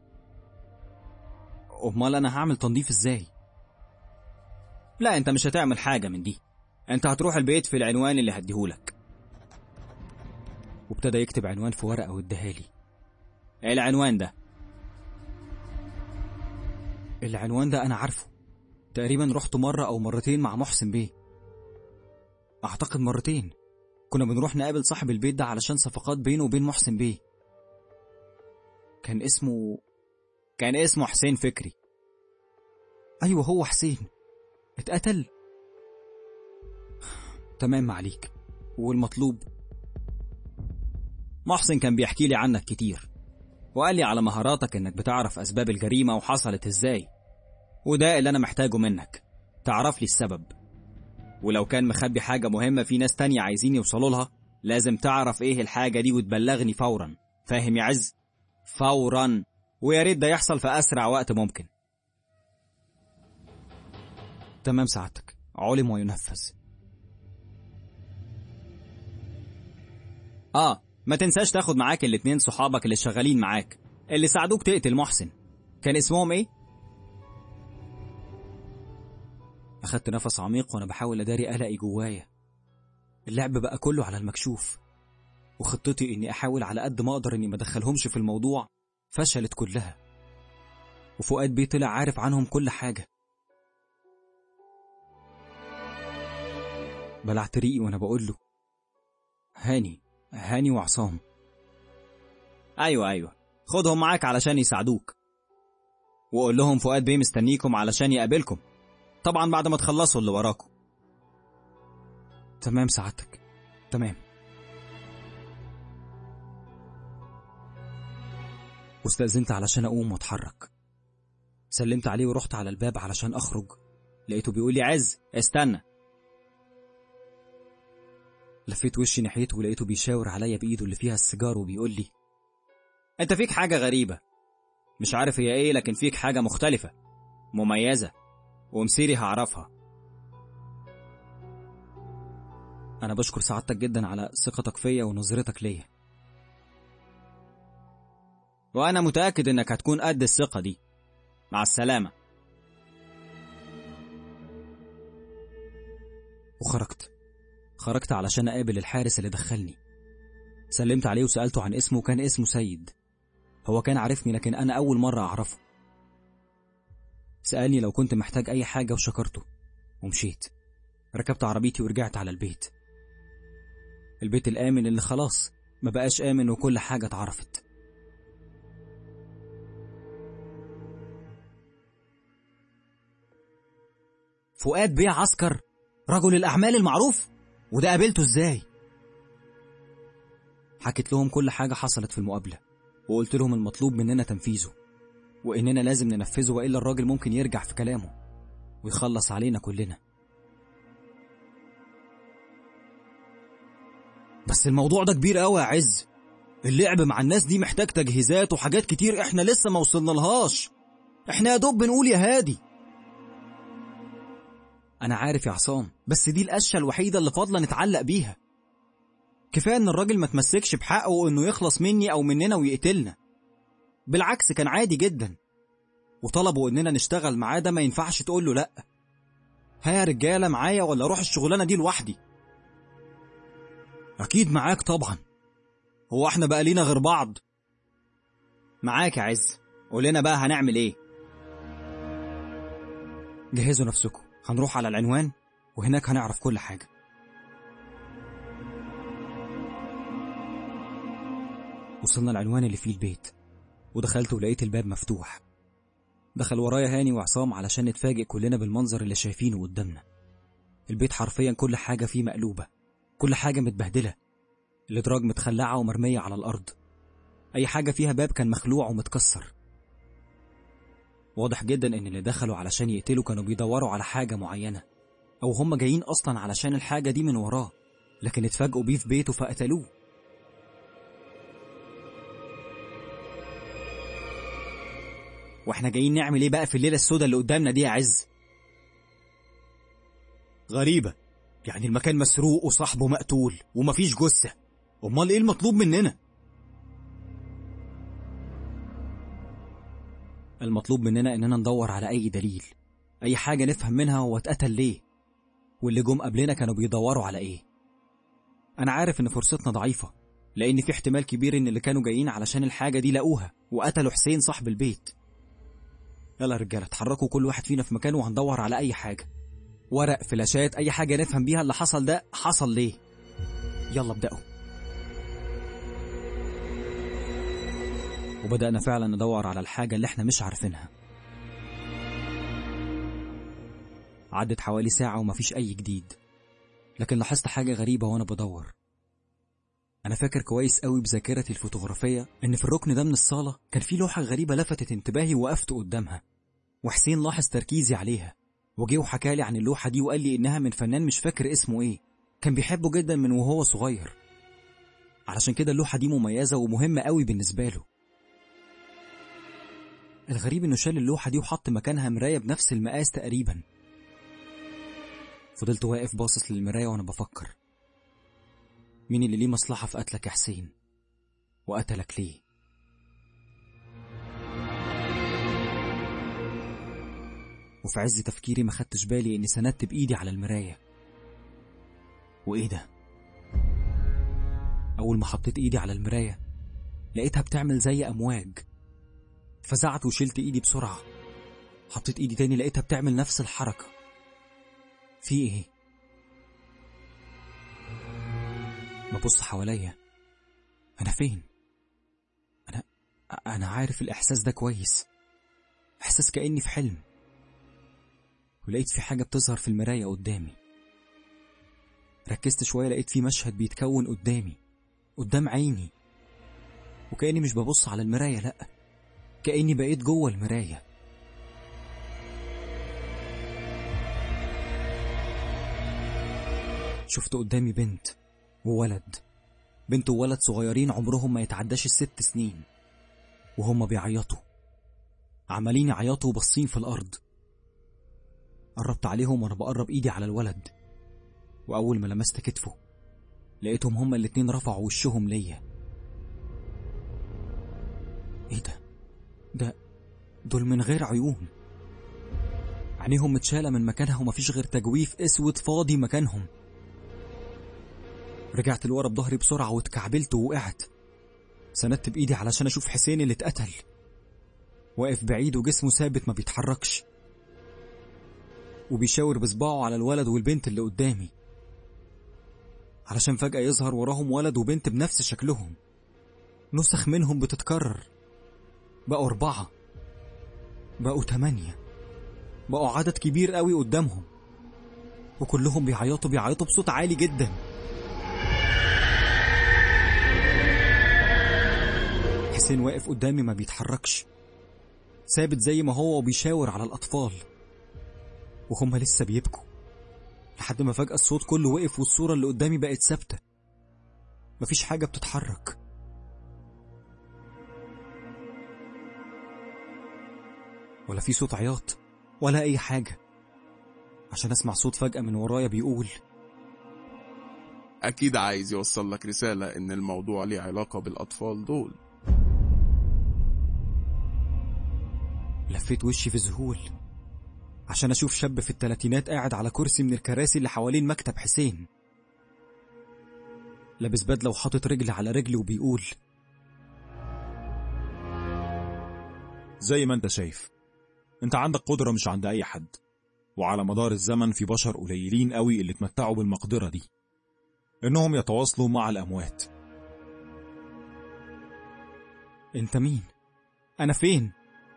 امال انا هعمل تنظيف ازاي لا انت مش هتعمل حاجة من دي انت هتروح البيت في العنوان اللي هديهولك وابتدى يكتب عنوان في ورقه واداها لي العنوان ده العنوان ده انا عارفه تقريبا رحت مره او مرتين مع محسن بيه اعتقد مرتين كنا بنروح نقابل صاحب البيت ده علشان صفقات بينه وبين محسن بيه كان اسمه كان اسمه حسين فكري ايوه هو حسين اتقتل تمام عليك والمطلوب محسن كان بيحكي لي عنك كتير وقال لي على مهاراتك انك بتعرف اسباب الجريمة وحصلت ازاي وده اللي انا محتاجه منك تعرف لي السبب ولو كان مخبي حاجة مهمة في ناس تانية عايزين يوصلوا لها لازم تعرف ايه الحاجة دي وتبلغني فورا فاهم يا عز فورا ويا ريت ده يحصل في اسرع وقت ممكن تمام سعادتك علم وينفذ اه ما تنساش تاخد معاك الاتنين صحابك اللي شغالين معاك اللي ساعدوك تقتل محسن كان اسمهم ايه اخدت نفس عميق وانا بحاول اداري قلقي جوايا اللعب بقى كله على المكشوف وخطتي اني احاول على قد ما اقدر اني ما ادخلهمش في الموضوع فشلت كلها وفؤاد بيه طلع عارف عنهم كل حاجه بلعت ريقي وانا بقول له هاني هاني وعصام ايوه ايوه خدهم معاك علشان يساعدوك وقول لهم فؤاد بيه مستنيكم علشان يقابلكم طبعا بعد ما تخلصوا اللي وراكم تمام سعادتك تمام واستأذنت علشان أقوم وأتحرك سلمت عليه ورحت على الباب علشان أخرج لقيته بيقول لي عز استنى لفيت وشي ناحيته ولقيته بيشاور عليا بإيده اللي فيها السيجار وبيقول لي انت فيك حاجة غريبة مش عارف هي ايه لكن فيك حاجة مختلفة مميزة ومسيري هعرفها أنا بشكر سعادتك جدا على ثقتك فيا ونظرتك ليا وأنا متأكد إنك هتكون قد الثقة دي مع السلامة وخرجت خرجت علشان أقابل الحارس اللي دخلني سلمت عليه وسألته عن اسمه وكان اسمه سيد هو كان عارفني لكن أنا أول مرة أعرفه سألني لو كنت محتاج أي حاجة وشكرته ومشيت ركبت عربيتي ورجعت على البيت البيت الآمن اللي خلاص ما بقاش آمن وكل حاجة اتعرفت فؤاد بيه عسكر رجل الأعمال المعروف وده قابلته ازاي حكيت لهم كل حاجة حصلت في المقابلة وقلت لهم المطلوب مننا تنفيذه وإننا لازم ننفذه وإلا الراجل ممكن يرجع في كلامه ويخلص علينا كلنا بس الموضوع ده كبير قوي يا عز اللعب مع الناس دي محتاج تجهيزات وحاجات كتير احنا لسه ما وصلنا لهاش احنا يا دوب بنقول يا هادي أنا عارف يا عصام بس دي القشة الوحيدة اللي فاضلة نتعلق بيها كفاية إن الراجل ما تمسكش بحقه إنه يخلص مني أو مننا ويقتلنا بالعكس كان عادي جدا وطلبوا إننا نشتغل معاه ده ما ينفعش تقول له لأ ها يا رجالة معايا ولا أروح الشغلانة دي لوحدي أكيد معاك طبعا هو احنا بقى لينا غير بعض معاك يا عز قول لنا بقى هنعمل إيه جهزوا نفسكم هنروح على العنوان وهناك هنعرف كل حاجة وصلنا العنوان اللي فيه البيت ودخلت ولقيت الباب مفتوح دخل ورايا هاني وعصام علشان نتفاجئ كلنا بالمنظر اللي شايفينه قدامنا البيت حرفيا كل حاجة فيه مقلوبة كل حاجة متبهدلة الإدراج متخلعة ومرمية على الأرض أي حاجة فيها باب كان مخلوع ومتكسر واضح جدا إن اللي دخلوا علشان يقتلوا كانوا بيدوروا على حاجة معينة أو هم جايين أصلا علشان الحاجة دي من وراه لكن اتفاجئوا بيه في بيته فقتلوه واحنا جايين نعمل ايه بقى في الليلة السوداء اللي قدامنا دي يا عز غريبة يعني المكان مسروق وصاحبه مقتول ومفيش جثة امال ايه المطلوب مننا المطلوب مننا إننا ندور على أي دليل أي حاجة نفهم منها هو اتقتل ليه واللي جم قبلنا كانوا بيدوروا على إيه أنا عارف إن فرصتنا ضعيفة لأن في احتمال كبير إن اللي كانوا جايين علشان الحاجة دي لقوها وقتلوا حسين صاحب البيت يلا يا رجالة اتحركوا كل واحد فينا في مكانه وهندور على أي حاجة ورق فلاشات أي حاجة نفهم بيها اللي حصل ده حصل ليه يلا ابدأوا وبدأنا فعلا ندور على الحاجة اللي احنا مش عارفينها عدت حوالي ساعة ومفيش أي جديد لكن لاحظت حاجة غريبة وأنا بدور أنا فاكر كويس قوي بذاكرتي الفوتوغرافية إن في الركن ده من الصالة كان في لوحة غريبة لفتت انتباهي ووقفت قدامها وحسين لاحظ تركيزي عليها وجه وحكالي عن اللوحة دي وقال لي إنها من فنان مش فاكر اسمه إيه كان بيحبه جدا من وهو صغير علشان كده اللوحة دي مميزة ومهمة قوي بالنسبة له الغريب إنه شال اللوحة دي وحط مكانها مراية بنفس المقاس تقريبا فضلت واقف باصص للمراية وأنا بفكر مين اللي ليه مصلحة في قتلك يا حسين وقتلك ليه وفي عز تفكيري ما خدتش بالي اني سندت بايدي على المراية وايه ده اول ما حطيت ايدي على المراية لقيتها بتعمل زي امواج فزعت وشلت ايدي بسرعة حطيت ايدي تاني لقيتها بتعمل نفس الحركة في ايه ببص حواليا انا فين انا انا عارف الاحساس ده كويس احساس كاني في حلم ولقيت في حاجه بتظهر في المرايه قدامي ركزت شويه لقيت في مشهد بيتكون قدامي قدام عيني وكاني مش ببص على المرايه لا كاني بقيت جوه المرايه شفت قدامي بنت وولد بنت وولد صغيرين عمرهم ما يتعداش الست سنين وهم بيعيطوا عمالين يعيطوا وبصين في الأرض قربت عليهم وأنا بقرب إيدي على الولد وأول ما لمست كتفه لقيتهم هما الاتنين رفعوا وشهم ليا ايه ده ده دول من غير عيون عينيهم متشالة من مكانها ومفيش غير تجويف اسود فاضي مكانهم رجعت لورا بظهري بسرعة واتكعبلت ووقعت سندت بإيدي علشان أشوف حسين اللي اتقتل واقف بعيد وجسمه ثابت ما بيتحركش وبيشاور بصباعه على الولد والبنت اللي قدامي علشان فجأة يظهر وراهم ولد وبنت بنفس شكلهم نسخ منهم بتتكرر بقوا أربعة بقوا تمانية بقوا عدد كبير قوي قدامهم وكلهم بيعيطوا بيعيطوا بصوت عالي جدا حسين واقف قدامي ما بيتحركش ثابت زي ما هو وبيشاور على الأطفال وهم لسه بيبكوا لحد ما فجأة الصوت كله وقف والصورة اللي قدامي بقت ثابتة مفيش حاجة بتتحرك ولا في صوت عياط ولا أي حاجة عشان أسمع صوت فجأة من ورايا بيقول أكيد عايز يوصل لك رسالة إن الموضوع ليه علاقة بالأطفال دول لفيت وشي في ذهول عشان أشوف شاب في التلاتينات قاعد على كرسي من الكراسي اللي حوالين مكتب حسين لابس بدلة وحاطط رجل على رجل وبيقول زي ما انت شايف انت عندك قدرة مش عند اي حد وعلى مدار الزمن في بشر قليلين قوي اللي اتمتعوا بالمقدرة دي انهم يتواصلوا مع الاموات أنت مين؟ أنا فين؟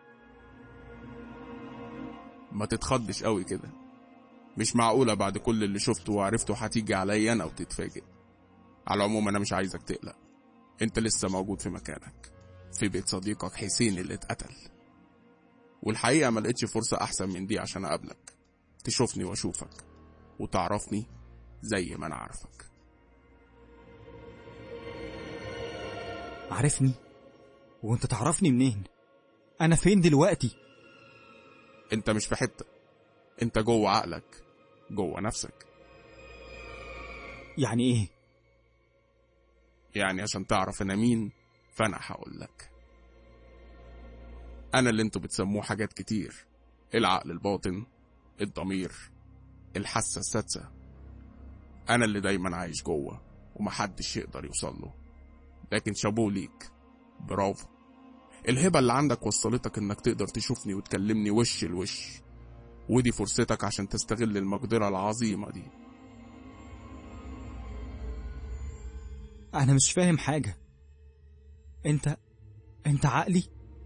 ما تتخضش قوي كده مش معقولة بعد كل اللي شفته وعرفته هتيجي عليا أنا وتتفاجئ على العموم أنا مش عايزك تقلق أنت لسه موجود في مكانك في بيت صديقك حسين اللي اتقتل والحقيقة ما لقيتش فرصة أحسن من دي عشان أقابلك تشوفني وأشوفك وتعرفني زي ما أنا عارفك عارفني؟ وأنت تعرفني منين؟ أنا فين دلوقتي؟ أنت مش في حتة أنت جوه عقلك جوه نفسك يعني إيه؟ يعني عشان تعرف أنا مين فأنا هقول لك أنا اللي انتوا بتسموه حاجات كتير العقل الباطن الضمير الحاسة السادسة أنا اللي دايما عايش جوه ومحدش يقدر يوصل له لكن شابوه ليك برافو الهبة اللي عندك وصلتك انك تقدر تشوفني وتكلمني وش لوش ودي فرصتك عشان تستغل المقدرة العظيمة دي أنا مش فاهم حاجة أنت أنت عقلي؟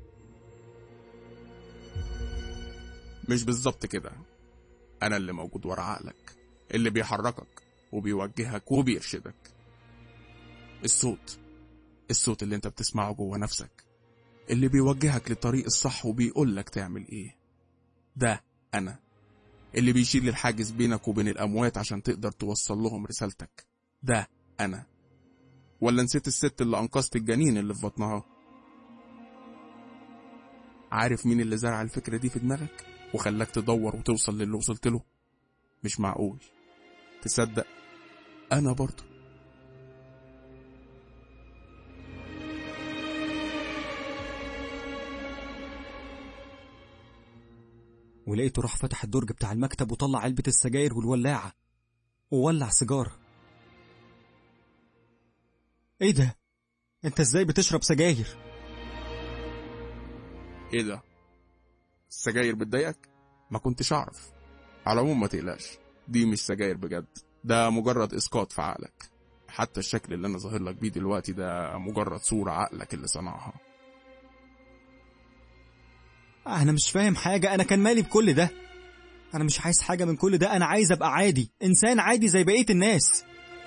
مش بالظبط كده أنا اللي موجود ورا عقلك اللي بيحركك وبيوجهك وبيرشدك الصوت الصوت اللي انت بتسمعه جوه نفسك اللي بيوجهك للطريق الصح وبيقولك تعمل ايه ده أنا اللي بيشيل الحاجز بينك وبين الأموات عشان تقدر توصل لهم رسالتك ده أنا ولا نسيت الست اللي أنقذت الجنين اللي في بطنها عارف مين اللي زرع الفكرة دي في دماغك وخلاك تدور وتوصل للي وصلت له مش معقول تصدق أنا برضه ولقيته راح فتح الدرج بتاع المكتب وطلع علبة السجاير والولاعة وولع سيجارة ايه ده؟ انت ازاي بتشرب سجاير؟ ايه ده السجاير بتضايقك ما كنتش اعرف على العموم ما تقلقش دي مش سجاير بجد ده مجرد اسقاط في عقلك حتى الشكل اللي انا ظاهر لك بيه دلوقتي ده مجرد صورة عقلك اللي صنعها انا مش فاهم حاجة انا كان مالي بكل ده انا مش عايز حاجة من كل ده انا عايز ابقى عادي انسان عادي زي بقية الناس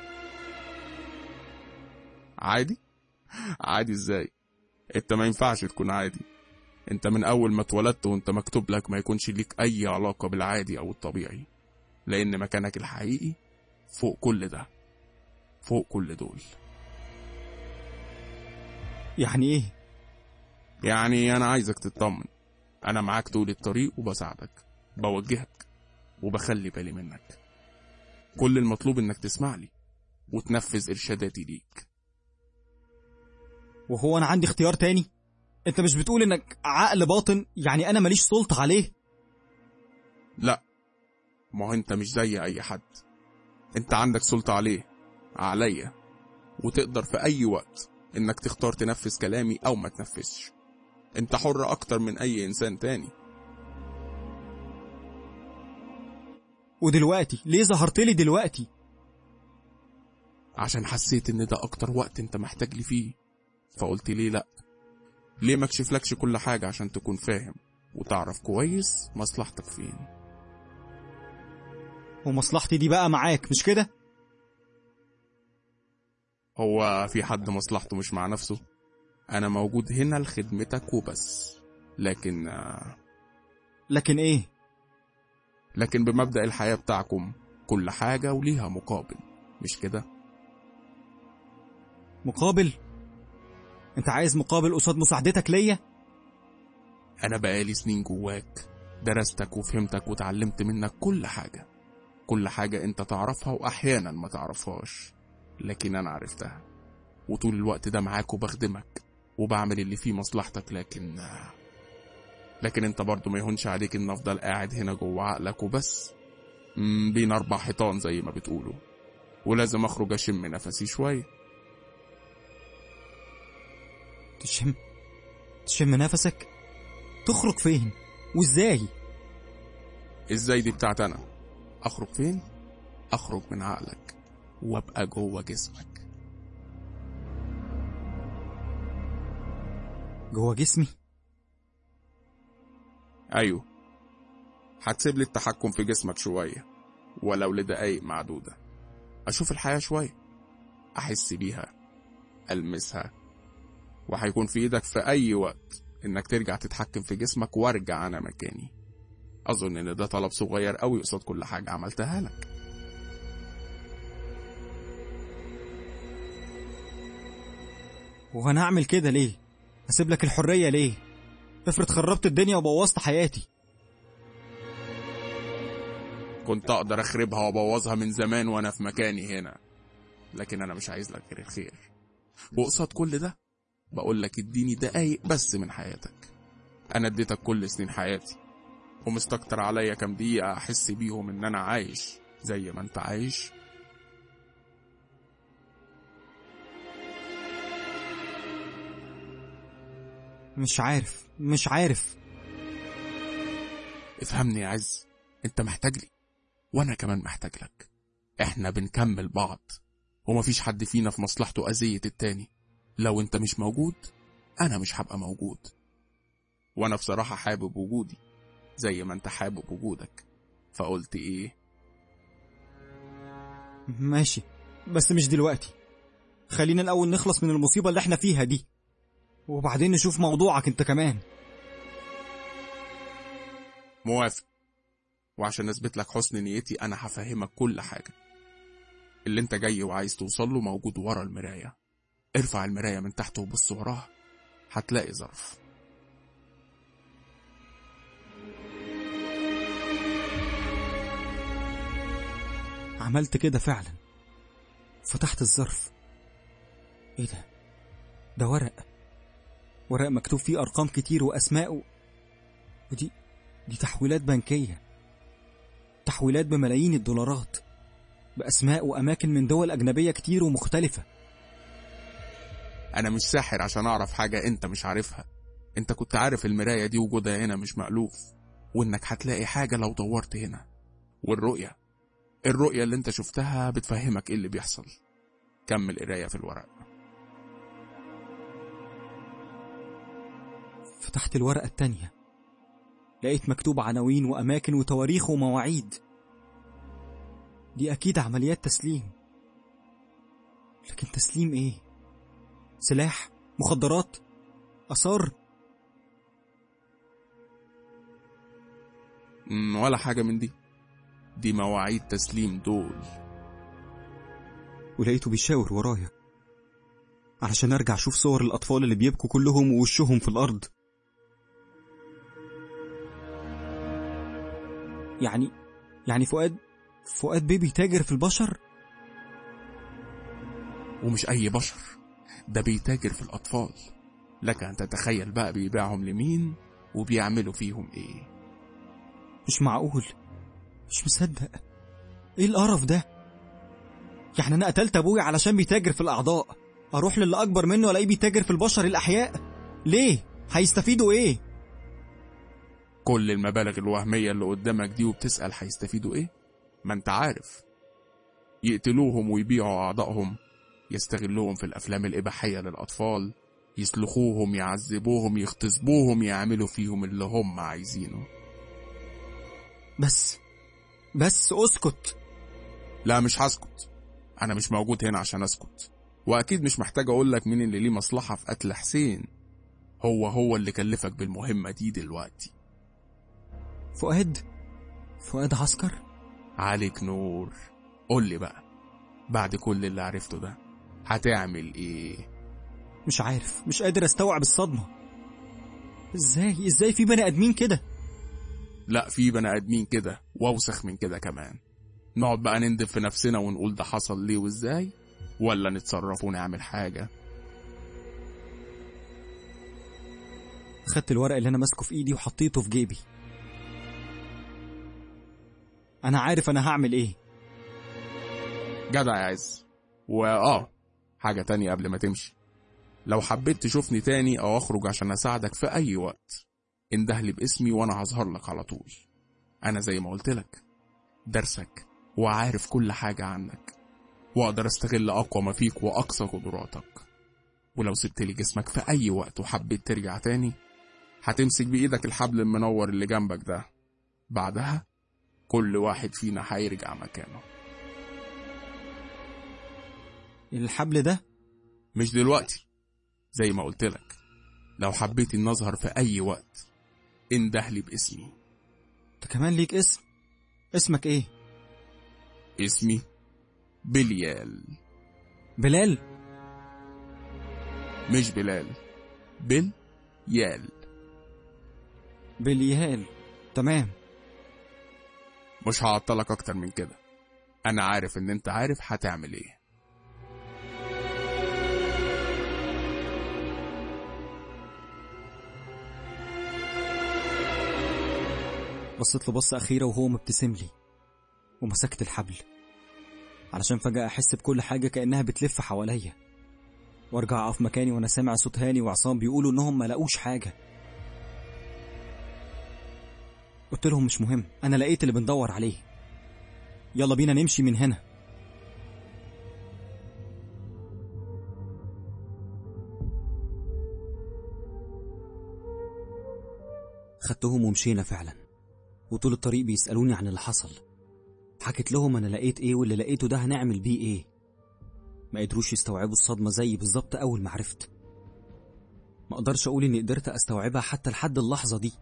عادي عادي ازاي انت ما ينفعش تكون عادي انت من اول ما اتولدت وانت مكتوب لك ما يكونش ليك اي علاقة بالعادي او الطبيعي لان مكانك الحقيقي فوق كل ده فوق كل دول يعني ايه؟ يعني انا عايزك تطمن انا معاك طول الطريق وبساعدك بوجهك وبخلي بالي منك كل المطلوب انك تسمع لي وتنفذ ارشاداتي ليك وهو انا عندي اختيار تاني؟ انت مش بتقول انك عقل باطن يعني انا ماليش سلطة عليه لا ما هو انت مش زي اي حد انت عندك سلطة عليه عليا وتقدر في اي وقت انك تختار تنفذ كلامي او ما تنفذش انت حر اكتر من اي انسان تاني ودلوقتي ليه ظهرت لي دلوقتي عشان حسيت ان ده اكتر وقت انت محتاج لي فيه فقلت ليه لا ليه ما اكشفلكش كل حاجة عشان تكون فاهم وتعرف كويس مصلحتك فين ومصلحتي دي بقى معاك مش كده هو في حد مصلحته مش مع نفسه انا موجود هنا لخدمتك وبس لكن آه، لكن ايه لكن بمبدأ الحياة بتاعكم كل حاجة وليها مقابل مش كده مقابل انت عايز مقابل قصاد مساعدتك ليا أنا بقالي سنين جواك درستك وفهمتك وتعلمت منك كل حاجة كل حاجة أنت تعرفها وأحيانا ما تعرفهاش لكن أنا عرفتها وطول الوقت ده معاك وبخدمك وبعمل اللي فيه مصلحتك لكن لكن أنت برضو ما يهونش عليك إن أفضل قاعد هنا جوه عقلك وبس مم، بين أربع حيطان زي ما بتقولوا ولازم أخرج أشم نفسي شوية تشم تشم نفسك تخرج فين وازاي ازاي دي بتاعت انا اخرج فين اخرج من عقلك وابقى جوه جسمك جوه جسمي ايوه هتسيب لي التحكم في جسمك شويه ولو لدقايق معدوده اشوف الحياه شويه احس بيها المسها وهيكون في ايدك في اي وقت انك ترجع تتحكم في جسمك وارجع انا مكاني اظن ان ده طلب صغير قوي قصاد كل حاجه عملتها لك وأنا أعمل كده ليه أسيب لك الحرية ليه افرض خربت الدنيا وبوظت حياتي كنت اقدر اخربها وابوظها من زمان وانا في مكاني هنا لكن انا مش عايز لك غير الخير وقصاد كل ده بقول لك اديني دقايق بس من حياتك انا اديتك كل سنين حياتي ومستكتر عليا كام دقيقة احس بيهم ان انا عايش زي ما انت عايش مش عارف مش عارف افهمني يا عز انت محتاج لي وانا كمان محتاج لك احنا بنكمل بعض ومفيش حد فينا في مصلحته اذية التاني لو انت مش موجود انا مش هبقى موجود وانا بصراحة حابب وجودي زي ما انت حابب وجودك فقلت ايه ماشي بس مش دلوقتي خلينا الأول نخلص من المصيبة اللي احنا فيها دي وبعدين نشوف موضوعك انت كمان موافق وعشان اثبت لك حسن نيتي انا هفهمك كل حاجة اللي انت جاي وعايز توصل له موجود ورا المراية ارفع المراية من تحت وبص وراها هتلاقي ظرف عملت كده فعلا فتحت الظرف ايه ده ده ورق ورق مكتوب فيه ارقام كتير واسماء و... ودي دي تحويلات بنكية تحويلات بملايين الدولارات بأسماء وأماكن من دول أجنبية كتير ومختلفة انا مش ساحر عشان اعرف حاجة انت مش عارفها انت كنت عارف المراية دي وجودها هنا مش مألوف وانك هتلاقي حاجة لو دورت هنا والرؤية الرؤية اللي انت شفتها بتفهمك ايه اللي بيحصل كمل قراية في الورق فتحت الورقة التانية لقيت مكتوب عناوين وأماكن وتواريخ ومواعيد دي أكيد عمليات تسليم لكن تسليم إيه؟ سلاح؟ مخدرات؟ آثار؟ مم، ولا حاجة من دي دي مواعيد تسليم دول ولقيته بيشاور ورايا علشان أرجع أشوف صور الأطفال اللي بيبكوا كلهم ووشهم في الأرض يعني يعني فؤاد فؤاد بيبي تاجر في البشر ومش أي بشر ده بيتاجر في الأطفال لك أن تتخيل بقى بيبيعهم لمين وبيعملوا فيهم إيه مش معقول مش مصدق ايه القرف ده يعني انا قتلت ابويا علشان بيتاجر في الاعضاء اروح للي اكبر منه الاقيه بيتاجر في البشر الاحياء ليه هيستفيدوا ايه كل المبالغ الوهمية اللي قدامك دي وبتسأل هيستفيدوا إيه ما أنت عارف يقتلوهم ويبيعوا أعضائهم يستغلوهم في الأفلام الإباحية للأطفال يسلخوهم يعذبوهم يغتصبوهم يعملوا فيهم اللي هم عايزينه بس بس اسكت لا مش هسكت انا مش موجود هنا عشان اسكت واكيد مش محتاج اقول لك مين اللي ليه مصلحة في قتل حسين هو هو اللي كلفك بالمهمة دي دلوقتي فؤاد فؤاد عسكر عليك نور قول لي بقى بعد كل اللي عرفته ده هتعمل ايه مش عارف مش قادر استوعب الصدمة ازاي ازاي في بني ادمين كده لا في بني ادمين كده واوسخ من كده كمان نقعد بقى نندب في نفسنا ونقول ده حصل ليه وازاي ولا نتصرف ونعمل حاجة خدت الورق اللي انا ماسكه في ايدي وحطيته في جيبي انا عارف انا هعمل ايه جدع يا عز واه حاجة تانية قبل ما تمشي لو حبيت تشوفني تاني او اخرج عشان اساعدك في اي وقت اندهلي باسمي وانا هظهر لك على طول انا زي ما قلت لك درسك وعارف كل حاجة عنك واقدر استغل اقوى ما فيك واقصى قدراتك ولو سبت لي جسمك في اي وقت وحبيت ترجع تاني هتمسك بايدك الحبل المنور اللي جنبك ده بعدها كل واحد فينا هيرجع مكانه الحبل ده مش دلوقتي زي ما قلت لك لو حبيت ان اظهر في اي وقت اندهلي باسمي انت كمان ليك اسم اسمك ايه اسمي بليال بلال مش بلال بل يال بليال تمام مش هعطلك اكتر من كده انا عارف ان انت عارف هتعمل ايه بصيت له بصة أخيرة وهو مبتسم لي ومسكت الحبل علشان فجأة أحس بكل حاجة كأنها بتلف حواليا وارجع أقف مكاني وأنا سامع صوت هاني وعصام بيقولوا إنهم ما لقوش حاجة قلت لهم مش مهم أنا لقيت اللي بندور عليه يلا بينا نمشي من هنا خدتهم ومشينا فعلا وطول الطريق بيسألوني عن اللي حصل حكيت لهم أنا لقيت إيه واللي لقيته ده هنعمل بيه إيه ما قدروش يستوعبوا الصدمة زي بالظبط أول ما عرفت ما أقدرش أقول إني قدرت أستوعبها حتى لحد اللحظة دي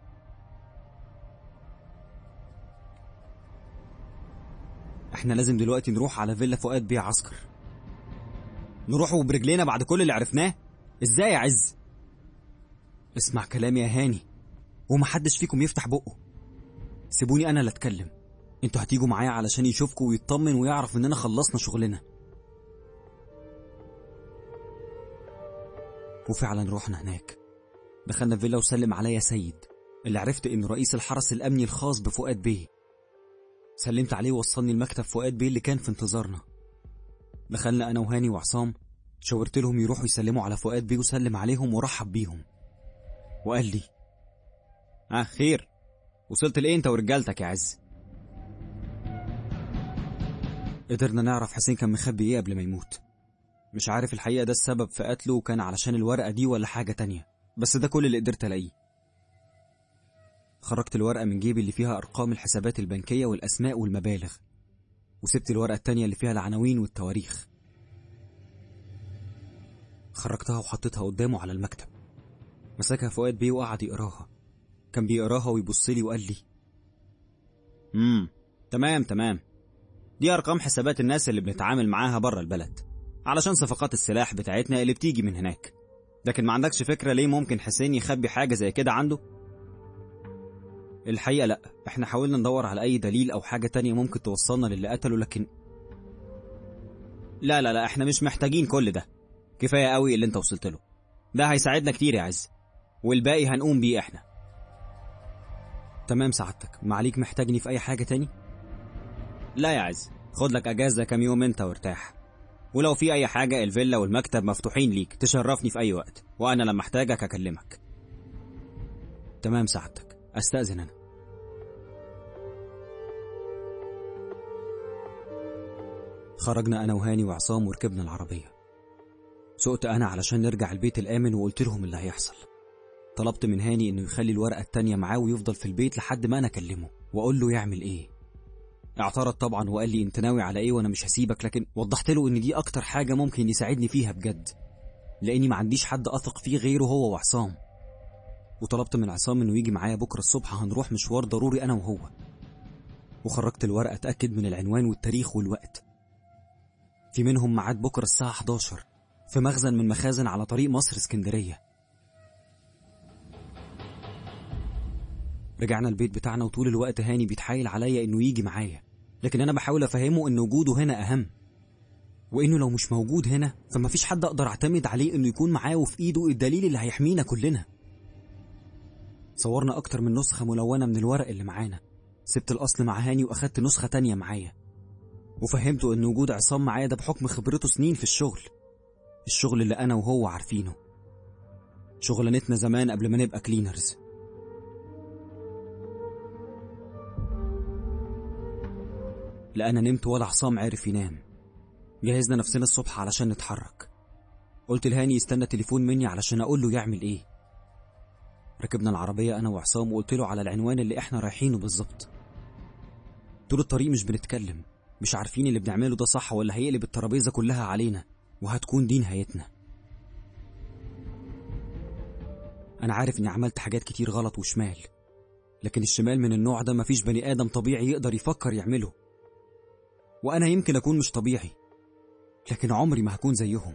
إحنا لازم دلوقتي نروح على فيلا فؤاد بيه عسكر نروح وبرجلينا بعد كل اللي عرفناه إزاي يا عز اسمع كلامي يا هاني ومحدش فيكم يفتح بقه سيبوني انا اللي اتكلم انتوا هتيجوا معايا علشان يشوفكوا ويطمن ويعرف اننا خلصنا شغلنا وفعلا رحنا هناك دخلنا فيلا وسلم عليا سيد اللي عرفت انه رئيس الحرس الامني الخاص بفؤاد بيه سلمت عليه ووصلني المكتب فؤاد بيه اللي كان في انتظارنا دخلنا انا وهاني وعصام شاورت لهم يروحوا يسلموا على فؤاد بيه وسلم عليهم ورحب بيهم وقال لي اه خير وصلت لايه انت ورجالتك يا عز قدرنا نعرف حسين كان مخبي ايه قبل ما يموت مش عارف الحقيقة ده السبب في قتله كان علشان الورقة دي ولا حاجة تانية بس ده كل اللي قدرت الاقيه خرجت الورقة من جيبي اللي فيها أرقام الحسابات البنكية والأسماء والمبالغ وسبت الورقة التانية اللي فيها العناوين والتواريخ خرجتها وحطيتها قدامه على المكتب مسكها فؤاد بيه وقعد يقراها كان بيقراها ويبص لي وقال لي امم تمام تمام دي ارقام حسابات الناس اللي بنتعامل معاها بره البلد علشان صفقات السلاح بتاعتنا اللي بتيجي من هناك لكن ما عندكش فكرة ليه ممكن حسين يخبي حاجة زي كده عنده الحقيقة لا احنا حاولنا ندور على اي دليل او حاجة تانية ممكن توصلنا للي قتله لكن لا لا لا احنا مش محتاجين كل ده كفاية قوي اللي انت وصلت له ده هيساعدنا كتير يا عز والباقي هنقوم بيه احنا تمام سعادتك معليك محتاجني في اي حاجة تاني لا يا عز خد لك اجازة كام يوم انت وارتاح ولو في اي حاجة الفيلا والمكتب مفتوحين ليك تشرفني في اي وقت وانا لما احتاجك اكلمك تمام سعادتك استأذن انا خرجنا انا وهاني وعصام وركبنا العربية سقت انا علشان نرجع البيت الامن وقلت لهم اللي هيحصل طلبت من هاني انه يخلي الورقة التانية معاه ويفضل في البيت لحد ما انا اكلمه واقول له يعمل ايه اعترض طبعا وقال لي انت ناوي على ايه وانا مش هسيبك لكن وضحت له ان دي اكتر حاجة ممكن يساعدني فيها بجد لاني ما عنديش حد اثق فيه غيره هو وعصام وطلبت من عصام انه يجي معايا بكره الصبح هنروح مشوار ضروري انا وهو وخرجت الورقة اتاكد من العنوان والتاريخ والوقت في منهم ميعاد بكره الساعة 11 في مخزن من مخازن على طريق مصر اسكندرية رجعنا البيت بتاعنا وطول الوقت هاني بيتحايل عليا انه يجي معايا لكن انا بحاول افهمه ان وجوده هنا اهم وانه لو مش موجود هنا فمفيش حد اقدر اعتمد عليه انه يكون معاه وفي ايده الدليل اللي هيحمينا كلنا صورنا اكتر من نسخة ملونة من الورق اللي معانا سبت الاصل مع هاني واخدت نسخة تانية معايا وفهمته ان وجود عصام معايا ده بحكم خبرته سنين في الشغل الشغل اللي انا وهو عارفينه شغلانتنا زمان قبل ما نبقى كلينرز لا انا نمت ولا عصام عرف ينام جهزنا نفسنا الصبح علشان نتحرك قلت لهاني يستنى تليفون مني علشان اقول له يعمل ايه ركبنا العربية انا وعصام وقلت له على العنوان اللي احنا رايحينه بالظبط طول الطريق مش بنتكلم مش عارفين اللي بنعمله ده صح ولا هيقلب الترابيزة كلها علينا وهتكون دي نهايتنا أنا عارف إني عملت حاجات كتير غلط وشمال لكن الشمال من النوع ده مفيش بني آدم طبيعي يقدر يفكر يعمله وأنا يمكن أكون مش طبيعي لكن عمري ما هكون زيهم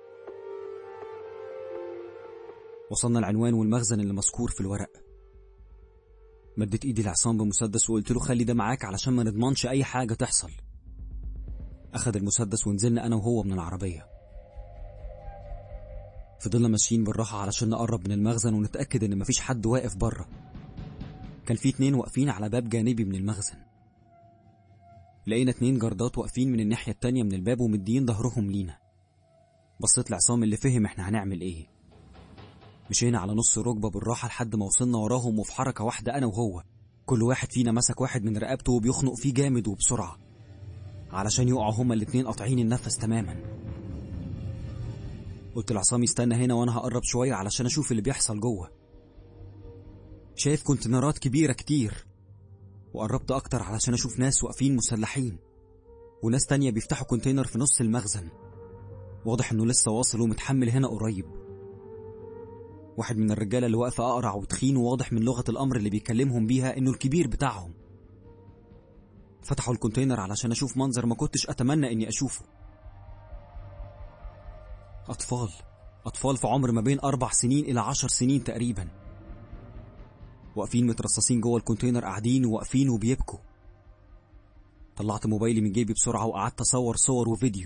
وصلنا العنوان والمخزن اللي مذكور في الورق مدت ايدي لعصام بمسدس وقلت له خلي ده معاك علشان ما نضمنش اي حاجة تحصل اخد المسدس ونزلنا انا وهو من العربية فضلنا ماشيين بالراحة علشان نقرب من المخزن ونتأكد ان مفيش حد واقف بره كان في اتنين واقفين على باب جانبي من المخزن لقينا اتنين جردات واقفين من الناحية التانية من الباب ومدين ظهرهم لينا بصيت لعصام اللي فهم احنا هنعمل ايه مشينا على نص ركبة بالراحة لحد ما وصلنا وراهم وفي حركة واحدة أنا وهو كل واحد فينا مسك واحد من رقبته وبيخنق فيه جامد وبسرعة علشان يقعوا هما الاتنين قاطعين النفس تماما قلت لعصام يستنى هنا وانا هقرب شوية علشان اشوف اللي بيحصل جوه شايف كونتينرات كبيرة كتير وقربت اكتر علشان اشوف ناس واقفين مسلحين وناس تانية بيفتحوا كونتينر في نص المخزن واضح انه لسه واصل ومتحمل هنا قريب واحد من الرجاله اللي واقفه اقرع وتخين وواضح من لغه الامر اللي بيكلمهم بيها انه الكبير بتاعهم فتحوا الكونتينر علشان اشوف منظر ما كنتش اتمنى اني اشوفه اطفال اطفال في عمر ما بين اربع سنين الى عشر سنين تقريبا واقفين مترصصين جوه الكونتينر قاعدين وواقفين وبيبكوا طلعت موبايلي من جيبي بسرعه وقعدت اصور صور وفيديو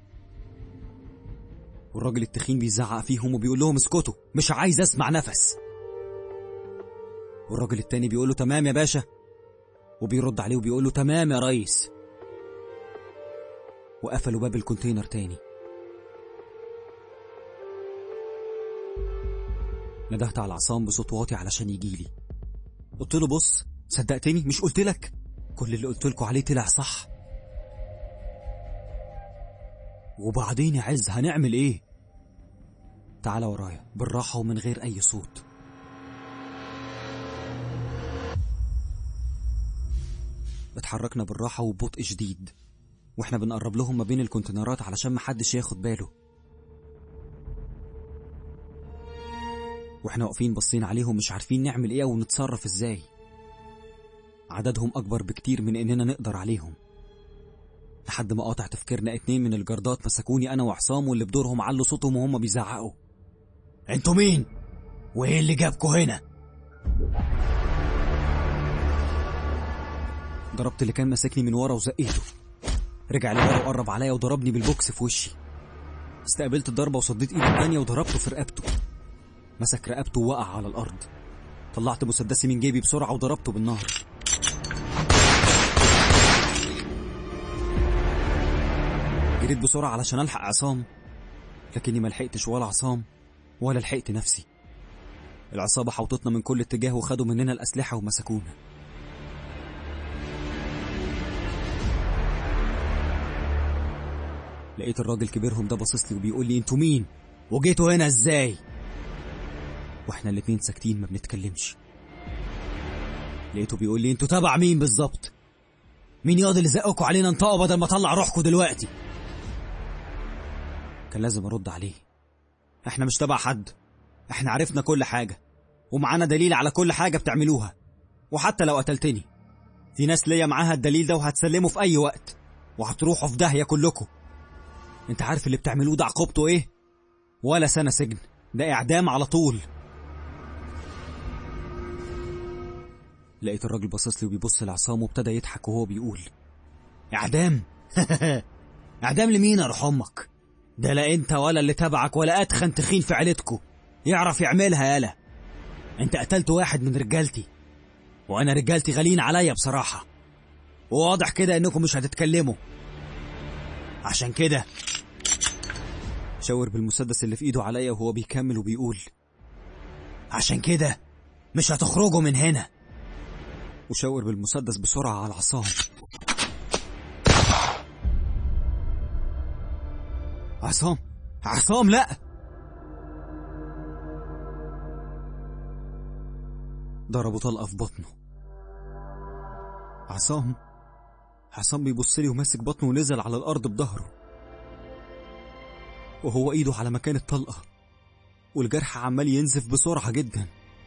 والراجل التخين بيزعق فيهم وبيقول لهم اسكتوا مش عايز اسمع نفس والراجل التاني بيقول له تمام يا باشا وبيرد عليه وبيقول له تمام يا ريس وقفلوا باب الكونتينر تاني ندهت على عصام بصوت واطي علشان يجيلي قلت له بص صدقتني مش قلت لك كل اللي قلت لكم عليه طلع صح وبعدين يا عز هنعمل ايه تعال ورايا بالراحة ومن غير أي صوت اتحركنا بالراحة وببطء شديد واحنا بنقرب لهم ما بين الكونتينرات علشان محدش ياخد باله واحنا واقفين باصين عليهم مش عارفين نعمل ايه ونتصرف ازاي عددهم اكبر بكتير من اننا نقدر عليهم لحد ما قاطع تفكيرنا اتنين من الجردات مسكوني انا وعصام واللي بدورهم علوا صوتهم وهم بيزعقوا انتوا مين وايه اللي جابكوا هنا ضربت اللي كان ماسكني من ورا وزقيته رجع لورا وقرب عليا وضربني بالبوكس في وشي استقبلت الضربه وصديت ايدي التانيه وضربته في رقبته مسك رقبته ووقع على الأرض طلعت مسدسي من جيبي بسرعة وضربته بالنار جريت بسرعة علشان ألحق عصام لكني ما لحقتش ولا عصام ولا لحقت نفسي العصابة حوطتنا من كل اتجاه وخدوا مننا الأسلحة ومسكونا لقيت الراجل كبيرهم ده باصص لي وبيقول لي انتوا مين وجيتوا هنا ازاي واحنا الاتنين ساكتين ما بنتكلمش لقيته بيقول لي انتوا تبع مين بالظبط مين ياض اللي زقكوا علينا انطقوا بدل ما اطلع روحكم دلوقتي كان لازم ارد عليه احنا مش تبع حد احنا عرفنا كل حاجة ومعانا دليل على كل حاجة بتعملوها وحتى لو قتلتني في ناس ليا معاها الدليل ده وهتسلمه في اي وقت وهتروحوا في داهية كلكم انت عارف اللي بتعملوه ده عقوبته ايه ولا سنة سجن ده اعدام على طول لقيت الراجل باصص لي وبيبص لعصام وابتدى يضحك وهو بيقول اعدام اعدام لمين يا روح امك ده لا انت ولا اللي تبعك ولا اتخن تخين في عيلتكو يعرف يعملها يالا انت قتلت واحد من رجالتي وانا رجالتي غاليين عليا بصراحة وواضح كده انكم مش هتتكلموا عشان كده شاور بالمسدس اللي في ايده عليا وهو بيكمل وبيقول عشان كده مش هتخرجوا من هنا وشاور بالمسدس بسرعة على عصام عصام عصام لا ضربوا طلقة في بطنه عصام عصام بيبص لي وماسك بطنه ونزل على الأرض بظهره وهو إيده على مكان الطلقة والجرح عمال ينزف بسرعة جدا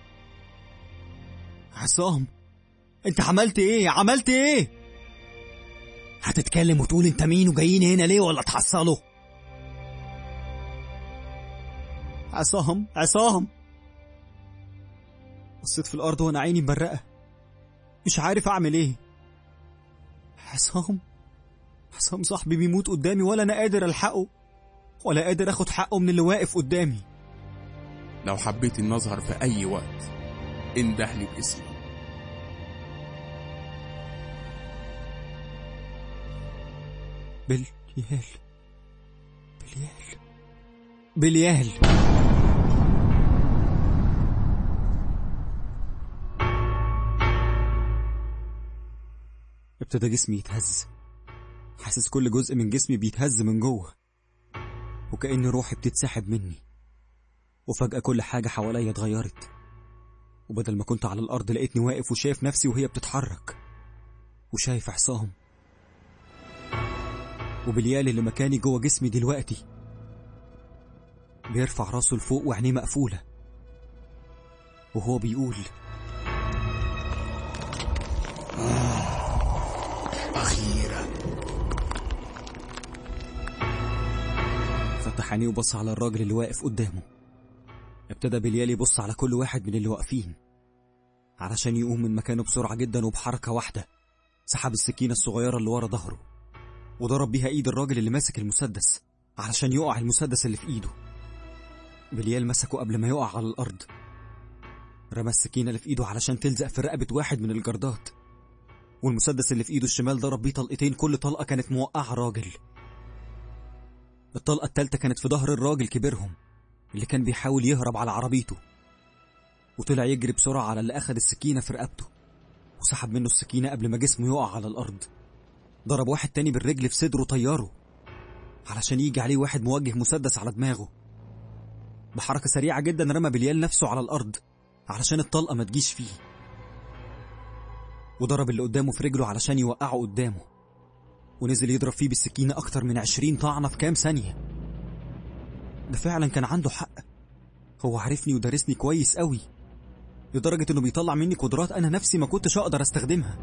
عصام انت عملت ايه عملت ايه هتتكلم وتقول انت مين وجايين هنا ليه ولا تحصلوا عصام عصام بصيت في الارض وانا عيني مبرقه مش عارف اعمل ايه عصام عصام صاحبي بيموت قدامي ولا انا قادر الحقه ولا قادر اخد حقه من اللي واقف قدامي لو حبيت إن أظهر في أي وقت انده لي باسمي بليال بليال بليال ابتدى جسمي يتهز حاسس كل جزء من جسمي بيتهز من جوه وكأن روحي بتتسحب مني وفجأة كل حاجة حواليا اتغيرت وبدل ما كنت على الأرض لقيتني واقف وشايف نفسي وهي بتتحرك وشايف عصام وبليال اللي مكاني جوه جسمي دلوقتي بيرفع راسه لفوق وعينيه مقفولة وهو بيقول أخيرا فتح عينيه وبص على الراجل اللي واقف قدامه ابتدى بليال يبص على كل واحد من اللي واقفين علشان يقوم من مكانه بسرعة جدا وبحركة واحدة سحب السكينة الصغيرة اللي ورا ظهره وضرب بيها ايد الراجل اللي ماسك المسدس علشان يقع المسدس اللي في ايده بليال مسكه قبل ما يقع على الارض رمى السكينة اللي في ايده علشان تلزق في رقبة واحد من الجردات والمسدس اللي في ايده الشمال ضرب بيه طلقتين كل طلقة كانت موقعة راجل الطلقة التالتة كانت في ظهر الراجل كبيرهم اللي كان بيحاول يهرب على عربيته وطلع يجري بسرعة على اللي أخد السكينة في رقبته وسحب منه السكينة قبل ما جسمه يقع على الأرض ضرب واحد تاني بالرجل في صدره طيره علشان يجي عليه واحد موجه مسدس على دماغه بحركة سريعة جدا رمى بليال نفسه على الأرض علشان الطلقة ما تجيش فيه وضرب اللي قدامه في رجله علشان يوقعه قدامه ونزل يضرب فيه بالسكينة أكتر من عشرين طعنة في كام ثانية ده فعلا كان عنده حق هو عارفني ودارسني كويس قوي لدرجة انه بيطلع مني قدرات انا نفسي ما كنتش اقدر استخدمها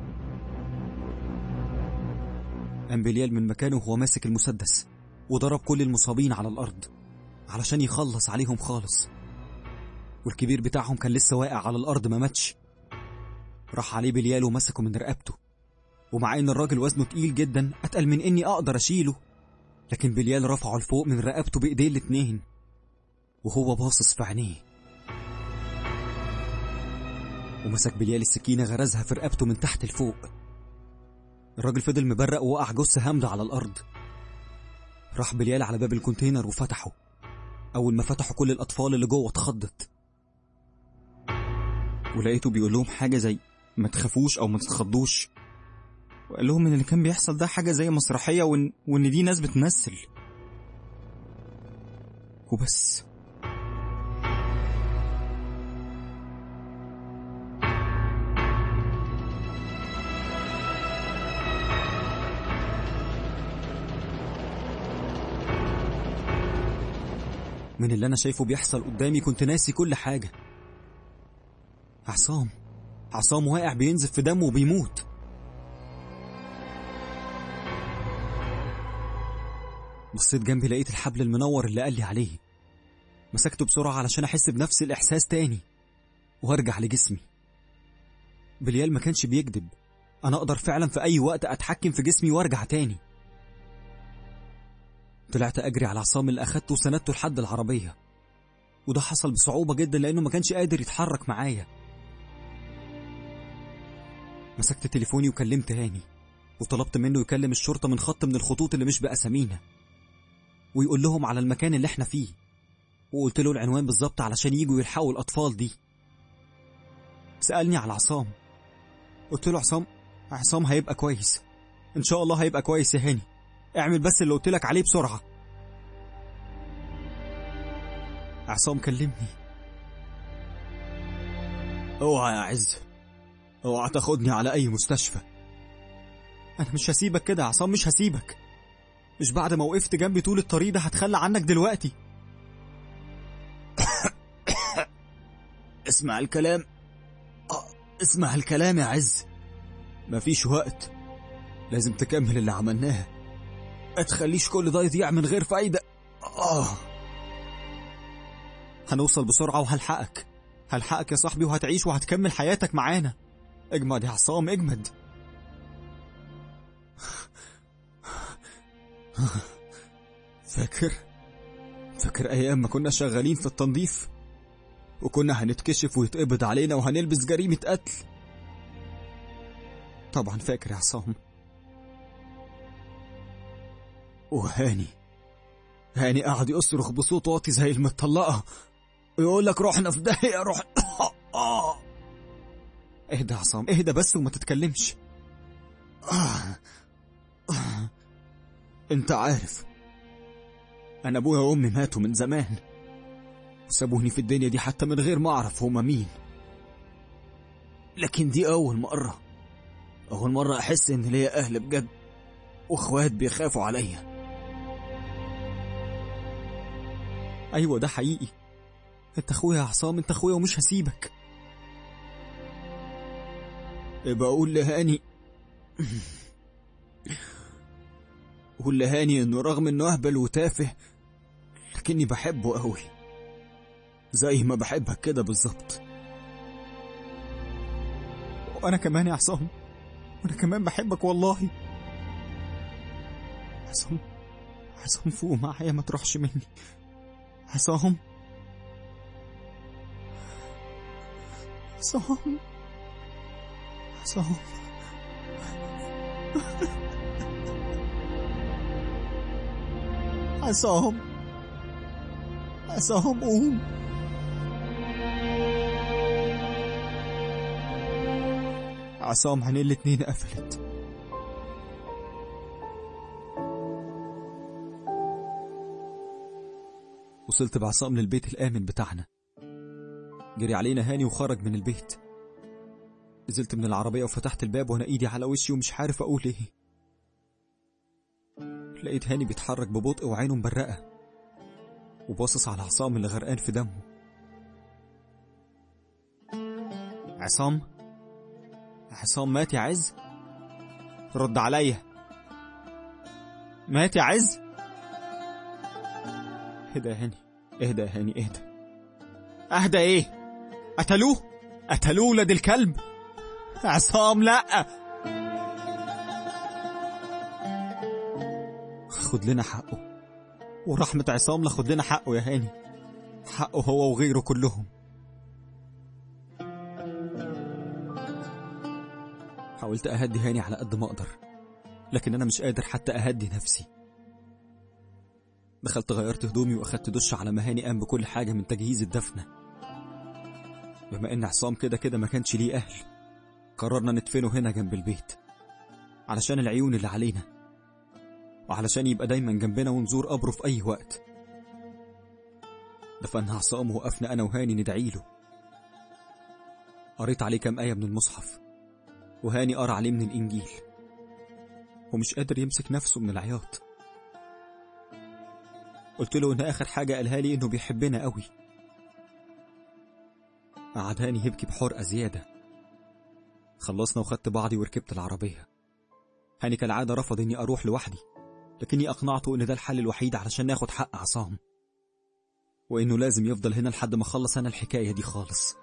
قام بليال من مكانه وهو ماسك المسدس وضرب كل المصابين على الارض علشان يخلص عليهم خالص والكبير بتاعهم كان لسه واقع على الارض ما ماتش راح عليه بليال ومسكه من رقبته ومع ان الراجل وزنه تقيل جدا اتقل من اني اقدر اشيله لكن بليال رفعه لفوق من رقبته بايديه الاتنين وهو باصص في عينيه ومسك بليال السكينة غرزها في رقبته من تحت لفوق الراجل فضل مبرق ووقع جثة هامدة على الأرض راح بليال على باب الكونتينر وفتحه أول ما فتحوا كل الأطفال اللي جوه اتخضت ولقيته بيقول لهم حاجة زي ما تخافوش أو ما تتخضوش وقال لهم إن اللي كان بيحصل ده حاجة زي مسرحية وإن, وإن دي ناس بتمثل وبس من اللي أنا شايفه بيحصل قدامي كنت ناسي كل حاجة عصام عصام واقع بينزف في دمه وبيموت بصيت جنبي لقيت الحبل المنور اللي قال لي عليه مسكته بسرعة علشان أحس بنفس الإحساس تاني وأرجع لجسمي بليال ما كانش بيكذب أنا أقدر فعلا في أي وقت أتحكم في جسمي وأرجع تاني طلعت أجري على عصام اللي أخدته وسندته لحد العربية وده حصل بصعوبة جدا لأنه ما كانش قادر يتحرك معايا مسكت تليفوني وكلمت هاني وطلبت منه يكلم الشرطة من خط من الخطوط اللي مش بأسامينا ويقول لهم على المكان اللي احنا فيه وقلت له العنوان بالظبط علشان يجوا يلحقوا الأطفال دي سألني على عصام قلت له عصام عصام هيبقى كويس إن شاء الله هيبقى كويس يا هاني اعمل بس اللي قلت لك عليه بسرعة عصام كلمني اوعى يا عز اوعى تاخدني على اي مستشفى انا مش هسيبك كده يا عصام مش هسيبك مش بعد ما وقفت جنبي طول الطريق ده هتخلى عنك دلوقتي اسمع الكلام آه، اسمع الكلام يا عز مفيش وقت لازم تكمل اللي عملناه ما تخليش كل ده يضيع من غير فايدة آه. هنوصل بسرعة وهلحقك هلحقك يا صاحبي وهتعيش وهتكمل حياتك معانا اجمد يا عصام اجمد فاكر فاكر ايام ما كنا شغالين في التنظيف وكنا هنتكشف ويتقبض علينا وهنلبس جريمة قتل طبعا فاكر يا عصام وهاني هاني قعد يصرخ بصوت واطي زي المطلقة ويقول لك روحنا في داهية روح اهدى يا عصام اهدى بس وما تتكلمش انت عارف انا ابويا وامي ماتوا من زمان وسابوني في الدنيا دي حتى من غير ما اعرف هما مين لكن دي أول مرة أول مرة أحس إن ليا أهل بجد وإخوات بيخافوا عليا ايوه ده حقيقي انت اخويا يا عصام انت اخويا ومش هسيبك يبقى اقول لهاني قول لهاني انه رغم انه اهبل وتافه لكني بحبه قوي زي ما بحبك كده بالظبط وانا كمان يا عصام وانا كمان بحبك والله عصام عصام فوق معايا ما تروحش مني عصام عصام عصام عصام عصام قوم عصام عين الاتنين قفلت وصلت بعصام للبيت الآمن بتاعنا جري علينا هاني وخرج من البيت نزلت من العربية وفتحت الباب وأنا إيدي على وشي ومش عارف أقول إيه لقيت هاني بيتحرك ببطء وعينه مبرقة وباصص على عصام اللي غرقان في دمه عصام عصام مات يا عز رد عليا مات يا عز اهدى يا هاني اهدى يا هاني اهدى اهدى ايه قتلوه قتلوه ولاد الكلب عصام لا خد لنا حقه ورحمة عصام لخد لنا حقه يا هاني حقه هو وغيره كلهم حاولت أهدي هاني على قد ما أقدر لكن أنا مش قادر حتى أهدي نفسي دخلت غيرت هدومي وأخدت دش على ما هاني قام بكل حاجة من تجهيز الدفنة بما إن عصام كده كده ما كانش ليه أهل قررنا ندفنه هنا جنب البيت علشان العيون اللي علينا وعلشان يبقى دايما جنبنا ونزور قبره في أي وقت دفنا عصام ووقفنا أنا وهاني ندعي له قريت عليه كام آية من المصحف وهاني قرا عليه من الإنجيل ومش قادر يمسك نفسه من العياط قلت له إن آخر حاجة قالها لي إنه بيحبنا قوي قعد هاني يبكي بحرقة زيادة خلصنا وخدت بعضي وركبت العربية هاني كالعادة رفض إني أروح لوحدي لكني أقنعته إن ده الحل الوحيد علشان ناخد حق عصام وإنه لازم يفضل هنا لحد ما أخلص أنا الحكاية دي خالص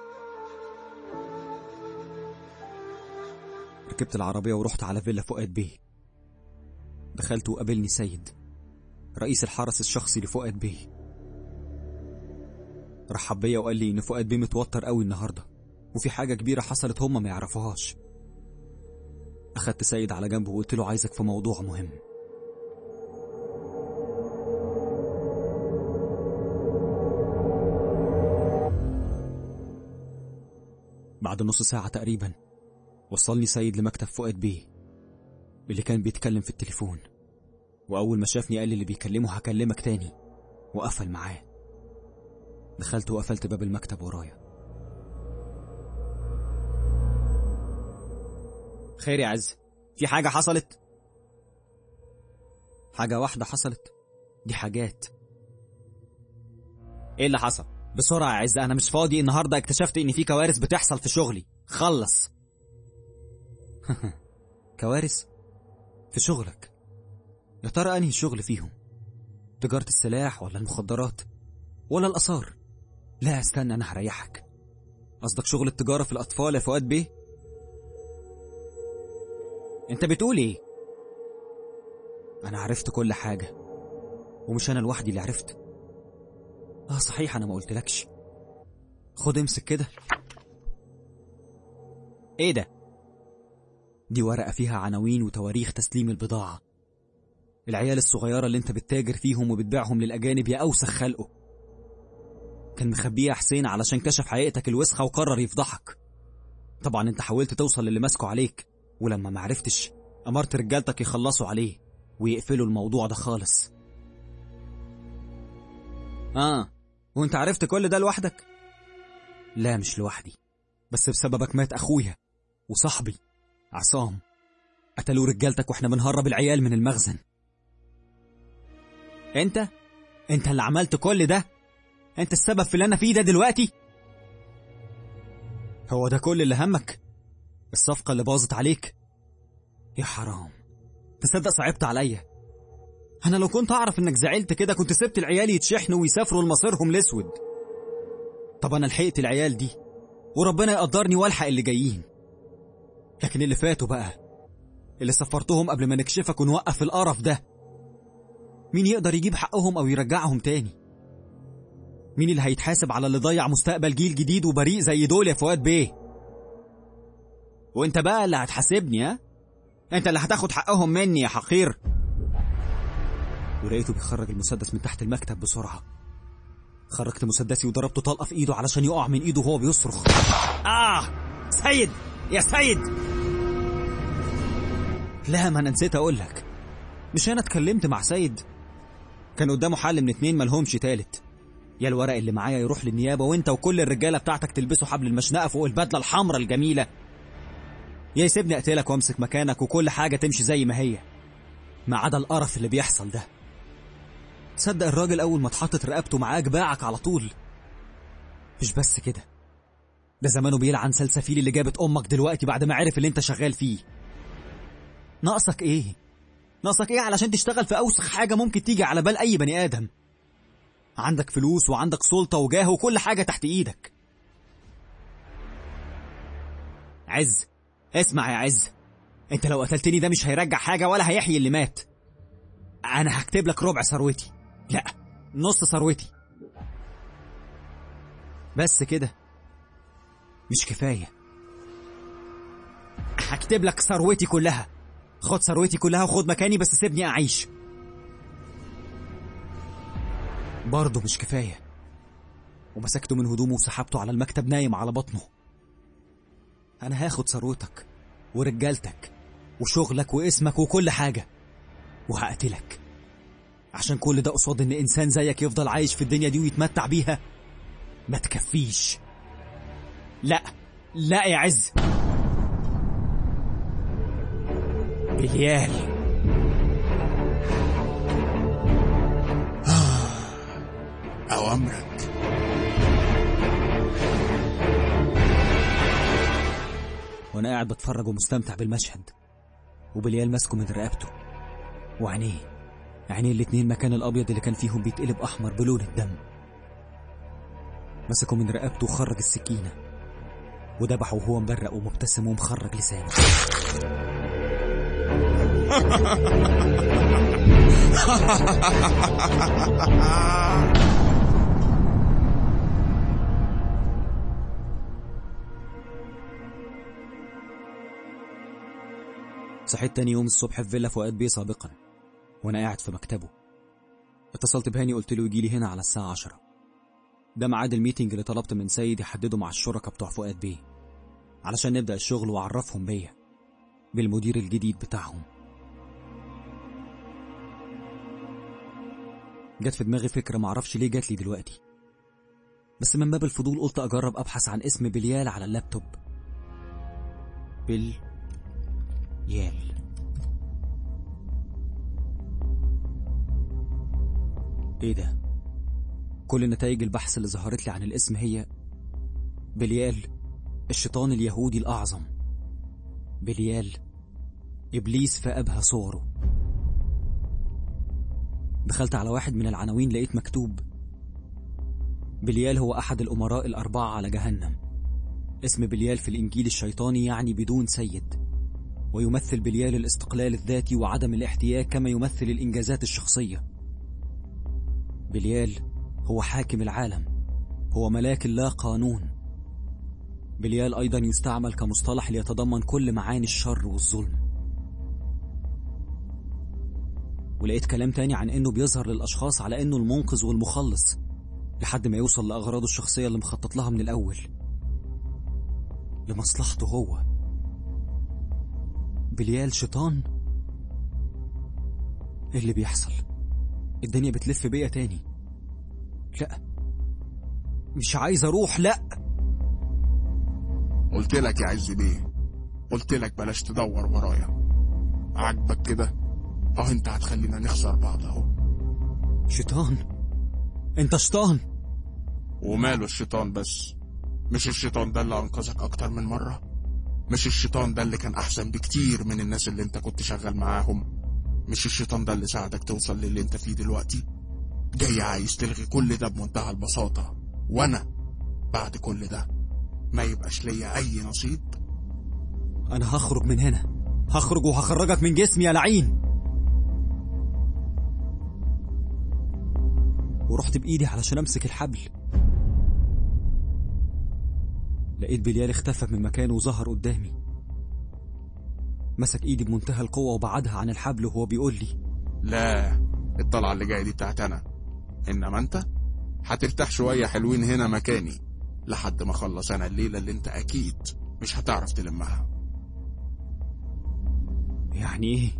ركبت العربية ورحت على فيلا فؤاد بيه دخلت وقابلني سيد رئيس الحرس الشخصي لفؤاد بيه رحب بيا وقال لي إن فؤاد بيه متوتر قوي النهاردة وفي حاجة كبيرة حصلت هما ما يعرفوهاش أخدت سيد على جنبه وقلت له عايزك في موضوع مهم بعد نص ساعة تقريبا وصلني سيد لمكتب فؤاد بيه اللي كان بيتكلم في التليفون وأول ما شافني قال لي اللي بيكلمه هكلمك تاني وقفل معاه دخلت وقفلت باب المكتب ورايا خير يا عز في حاجة حصلت حاجة واحدة حصلت دي حاجات ايه اللي حصل بسرعة يا عز انا مش فاضي النهاردة اكتشفت ان في كوارث بتحصل في شغلي خلص كوارث في شغلك يا ترى انهي شغل فيهم تجارة السلاح ولا المخدرات ولا الآثار لا استنى انا هريحك قصدك شغل التجارة في الأطفال يا فؤاد بيه انت بتقول ايه انا عرفت كل حاجة ومش انا لوحدي اللي عرفت اه صحيح انا ما قلتلكش خد امسك كده ايه ده دي ورقة فيها عناوين وتواريخ تسليم البضاعة العيال الصغيرة اللي انت بتتاجر فيهم وبتبيعهم للأجانب يا أوسخ خلقه كان مخبيها حسين علشان كشف حقيقتك الوسخة وقرر يفضحك طبعا انت حاولت توصل للي ماسكه عليك ولما معرفتش أمرت رجالتك يخلصوا عليه ويقفلوا الموضوع ده خالص آه وانت عرفت كل ده لوحدك؟ لا مش لوحدي بس بسببك مات أخويا وصاحبي عصام قتلوا رجالتك واحنا بنهرب العيال من المخزن انت انت اللي عملت كل ده انت السبب في اللي انا فيه ده دلوقتي هو ده كل اللي همك الصفقة اللي باظت عليك يا حرام تصدق صعبت عليا انا لو كنت اعرف انك زعلت كده كنت سبت العيال يتشحنوا ويسافروا لمصيرهم الاسود طب انا لحقت العيال دي وربنا يقدرني والحق اللي جايين لكن اللي فاتوا بقى اللي سفرتهم قبل ما نكشفك ونوقف القرف ده مين يقدر يجيب حقهم او يرجعهم تاني مين اللي هيتحاسب على اللي ضيع مستقبل جيل جديد وبريء زي دول يا فؤاد بيه وانت بقى اللي هتحاسبني ها انت اللي هتاخد حقهم مني يا حقير ولقيته بيخرج المسدس من تحت المكتب بسرعة خرجت مسدسي وضربته طلقة في ايده علشان يقع من ايده وهو بيصرخ آه سيد يا سيد لا ما انا نسيت اقول لك مش انا اتكلمت مع سيد كان قدامه حل من اتنين ملهمش تالت يا الورق اللي معايا يروح للنيابة وانت وكل الرجالة بتاعتك تلبسوا حبل المشنقة فوق البدلة الحمراء الجميلة يا يسيبني اقتلك وامسك مكانك وكل حاجة تمشي زي ما هي ما عدا القرف اللي بيحصل ده تصدق الراجل اول ما اتحطت رقبته معاك باعك على طول مش بس كده ده زمانه بيلعن سلسفيل اللي جابت امك دلوقتي بعد ما عرف اللي انت شغال فيه ناقصك ايه ناقصك ايه علشان تشتغل في اوسخ حاجه ممكن تيجي على بال اي بني ادم عندك فلوس وعندك سلطه وجاه وكل حاجه تحت ايدك عز اسمع يا عز انت لو قتلتني ده مش هيرجع حاجه ولا هيحيي اللي مات انا هكتب لك ربع ثروتي لا نص ثروتي بس كده مش كفايه هكتب لك ثروتي كلها خد ثروتي كلها وخد مكاني بس سيبني أعيش برضه مش كفاية ومسكته من هدومه وسحبته على المكتب نايم على بطنه أنا هاخد ثروتك ورجالتك وشغلك واسمك وكل حاجة وهقتلك عشان كل ده قصاد إن إنسان زيك يفضل عايش في الدنيا دي ويتمتع بيها ما تكفيش لا لا يا عز بليال أوامرك وانا قاعد بتفرج ومستمتع بالمشهد وبليال ماسكه من رقبته وعينيه عينيه الاتنين مكان الابيض اللي كان فيهم بيتقلب احمر بلون الدم مسكه من رقبته وخرج السكينه وذبحه وهو مبرق ومبتسم ومخرج لسانه صحيت تاني يوم الصبح في فيلا فؤاد بيه سابقا وانا قاعد في مكتبه اتصلت بهاني قلت له يجي لي هنا على الساعة عشرة ده ميعاد الميتنج اللي طلبت من سيد يحدده مع الشركاء بتوع فؤاد بيه علشان نبدأ الشغل وأعرفهم بيا بالمدير الجديد بتاعهم جت في دماغي فكرة معرفش ليه جات لي دلوقتي بس من باب الفضول قلت أجرب أبحث عن اسم بليال على اللابتوب بل يال ايه ده كل نتائج البحث اللي ظهرت لي عن الاسم هي بليال الشيطان اليهودي الأعظم بليال إبليس في أبهى صوره دخلت على واحد من العناوين لقيت مكتوب بليال هو أحد الأمراء الأربعة على جهنم اسم بليال في الإنجيل الشيطاني يعني بدون سيد ويمثل بليال الاستقلال الذاتي وعدم الاحتياج كما يمثل الإنجازات الشخصية بليال هو حاكم العالم هو ملاك لا قانون بليال أيضا يستعمل كمصطلح ليتضمن كل معاني الشر والظلم ولقيت كلام تاني عن انه بيظهر للاشخاص على انه المنقذ والمخلص لحد ما يوصل لاغراضه الشخصيه اللي مخطط لها من الاول لمصلحته هو بليال شيطان ايه اللي بيحصل الدنيا بتلف بيا تاني لا مش عايز اروح لا قلت لك يا عز بيه قلت لك بلاش تدور ورايا عاجبك كده اه انت هتخلينا نخسر بعض اهو شيطان انت شيطان وماله الشيطان بس مش الشيطان ده اللي انقذك اكتر من مرة مش الشيطان ده اللي كان احسن بكتير من الناس اللي انت كنت شغال معاهم مش الشيطان ده اللي ساعدك توصل للي انت فيه دلوقتي جاي عايز تلغي كل ده بمنتهى البساطة وانا بعد كل ده ما يبقاش ليا اي نصيب انا هخرج من هنا هخرج وهخرجك من جسمي يا لعين ورحت بايدي علشان امسك الحبل لقيت بليال اختفى من مكانه وظهر قدامي مسك ايدي بمنتهى القوة وبعدها عن الحبل وهو بيقول لي لا الطلعة اللي جاية دي بتاعت انا انما انت هترتاح شوية حلوين هنا مكاني لحد ما اخلص انا الليلة اللي انت اكيد مش هتعرف تلمها يعني ايه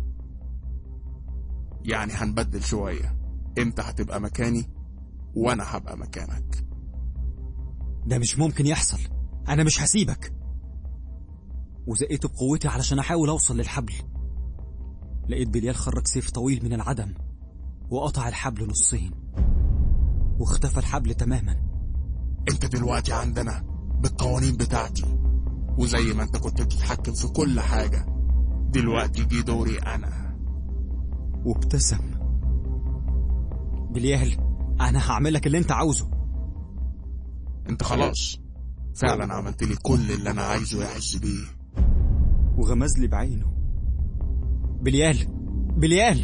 يعني هنبدل شوية انت هتبقى مكاني وانا هبقى مكانك ده مش ممكن يحصل انا مش هسيبك وزقيت بقوتي علشان احاول اوصل للحبل لقيت بليال خرج سيف طويل من العدم وقطع الحبل نصين واختفى الحبل تماما انت دلوقتي عندنا بالقوانين بتاعتي وزي ما انت كنت بتتحكم في كل حاجة دلوقتي جه دوري انا وابتسم بليال انا هعمل لك اللي انت عاوزه انت خلاص فعلا عملت لي كل اللي انا عايزه يا عز بيه وغمز لي بعينه بليال بليال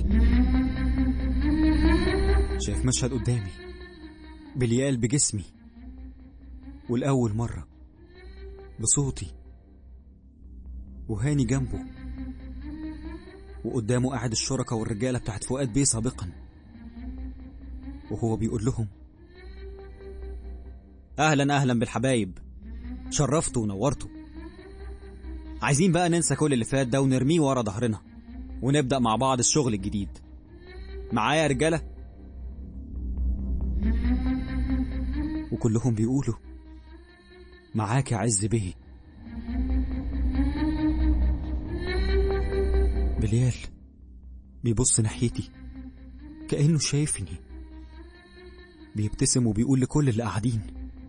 شايف مشهد قدامي بليال بجسمي والأول مرة بصوتي وهاني جنبه وقدامه قاعد الشركة والرجالة بتاعت فؤاد بيه سابقا وهو بيقول لهم أهلا أهلا بالحبايب شرفتوا ونورتوا عايزين بقى ننسى كل اللي فات ده ونرميه ورا ظهرنا ونبدأ مع بعض الشغل الجديد معايا يا رجالة وكلهم بيقولوا معاك يا عز بيه بليال بيبص ناحيتي كأنه شايفني بيبتسم وبيقول لكل اللي قاعدين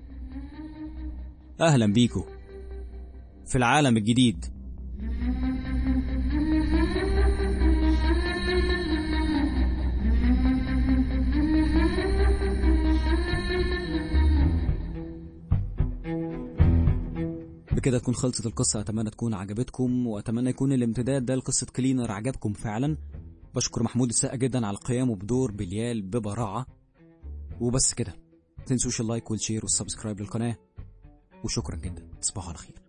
أهلا بيكو في العالم الجديد بكده تكون خلصت القصة أتمنى تكون عجبتكم وأتمنى يكون الامتداد ده لقصة كلينر عجبكم فعلا بشكر محمود السقا جدا على قيامه بدور بليال ببراعة وبس كده تنسوش اللايك والشير والسبسكرايب للقناة وشكرا جدا تصبحوا على خير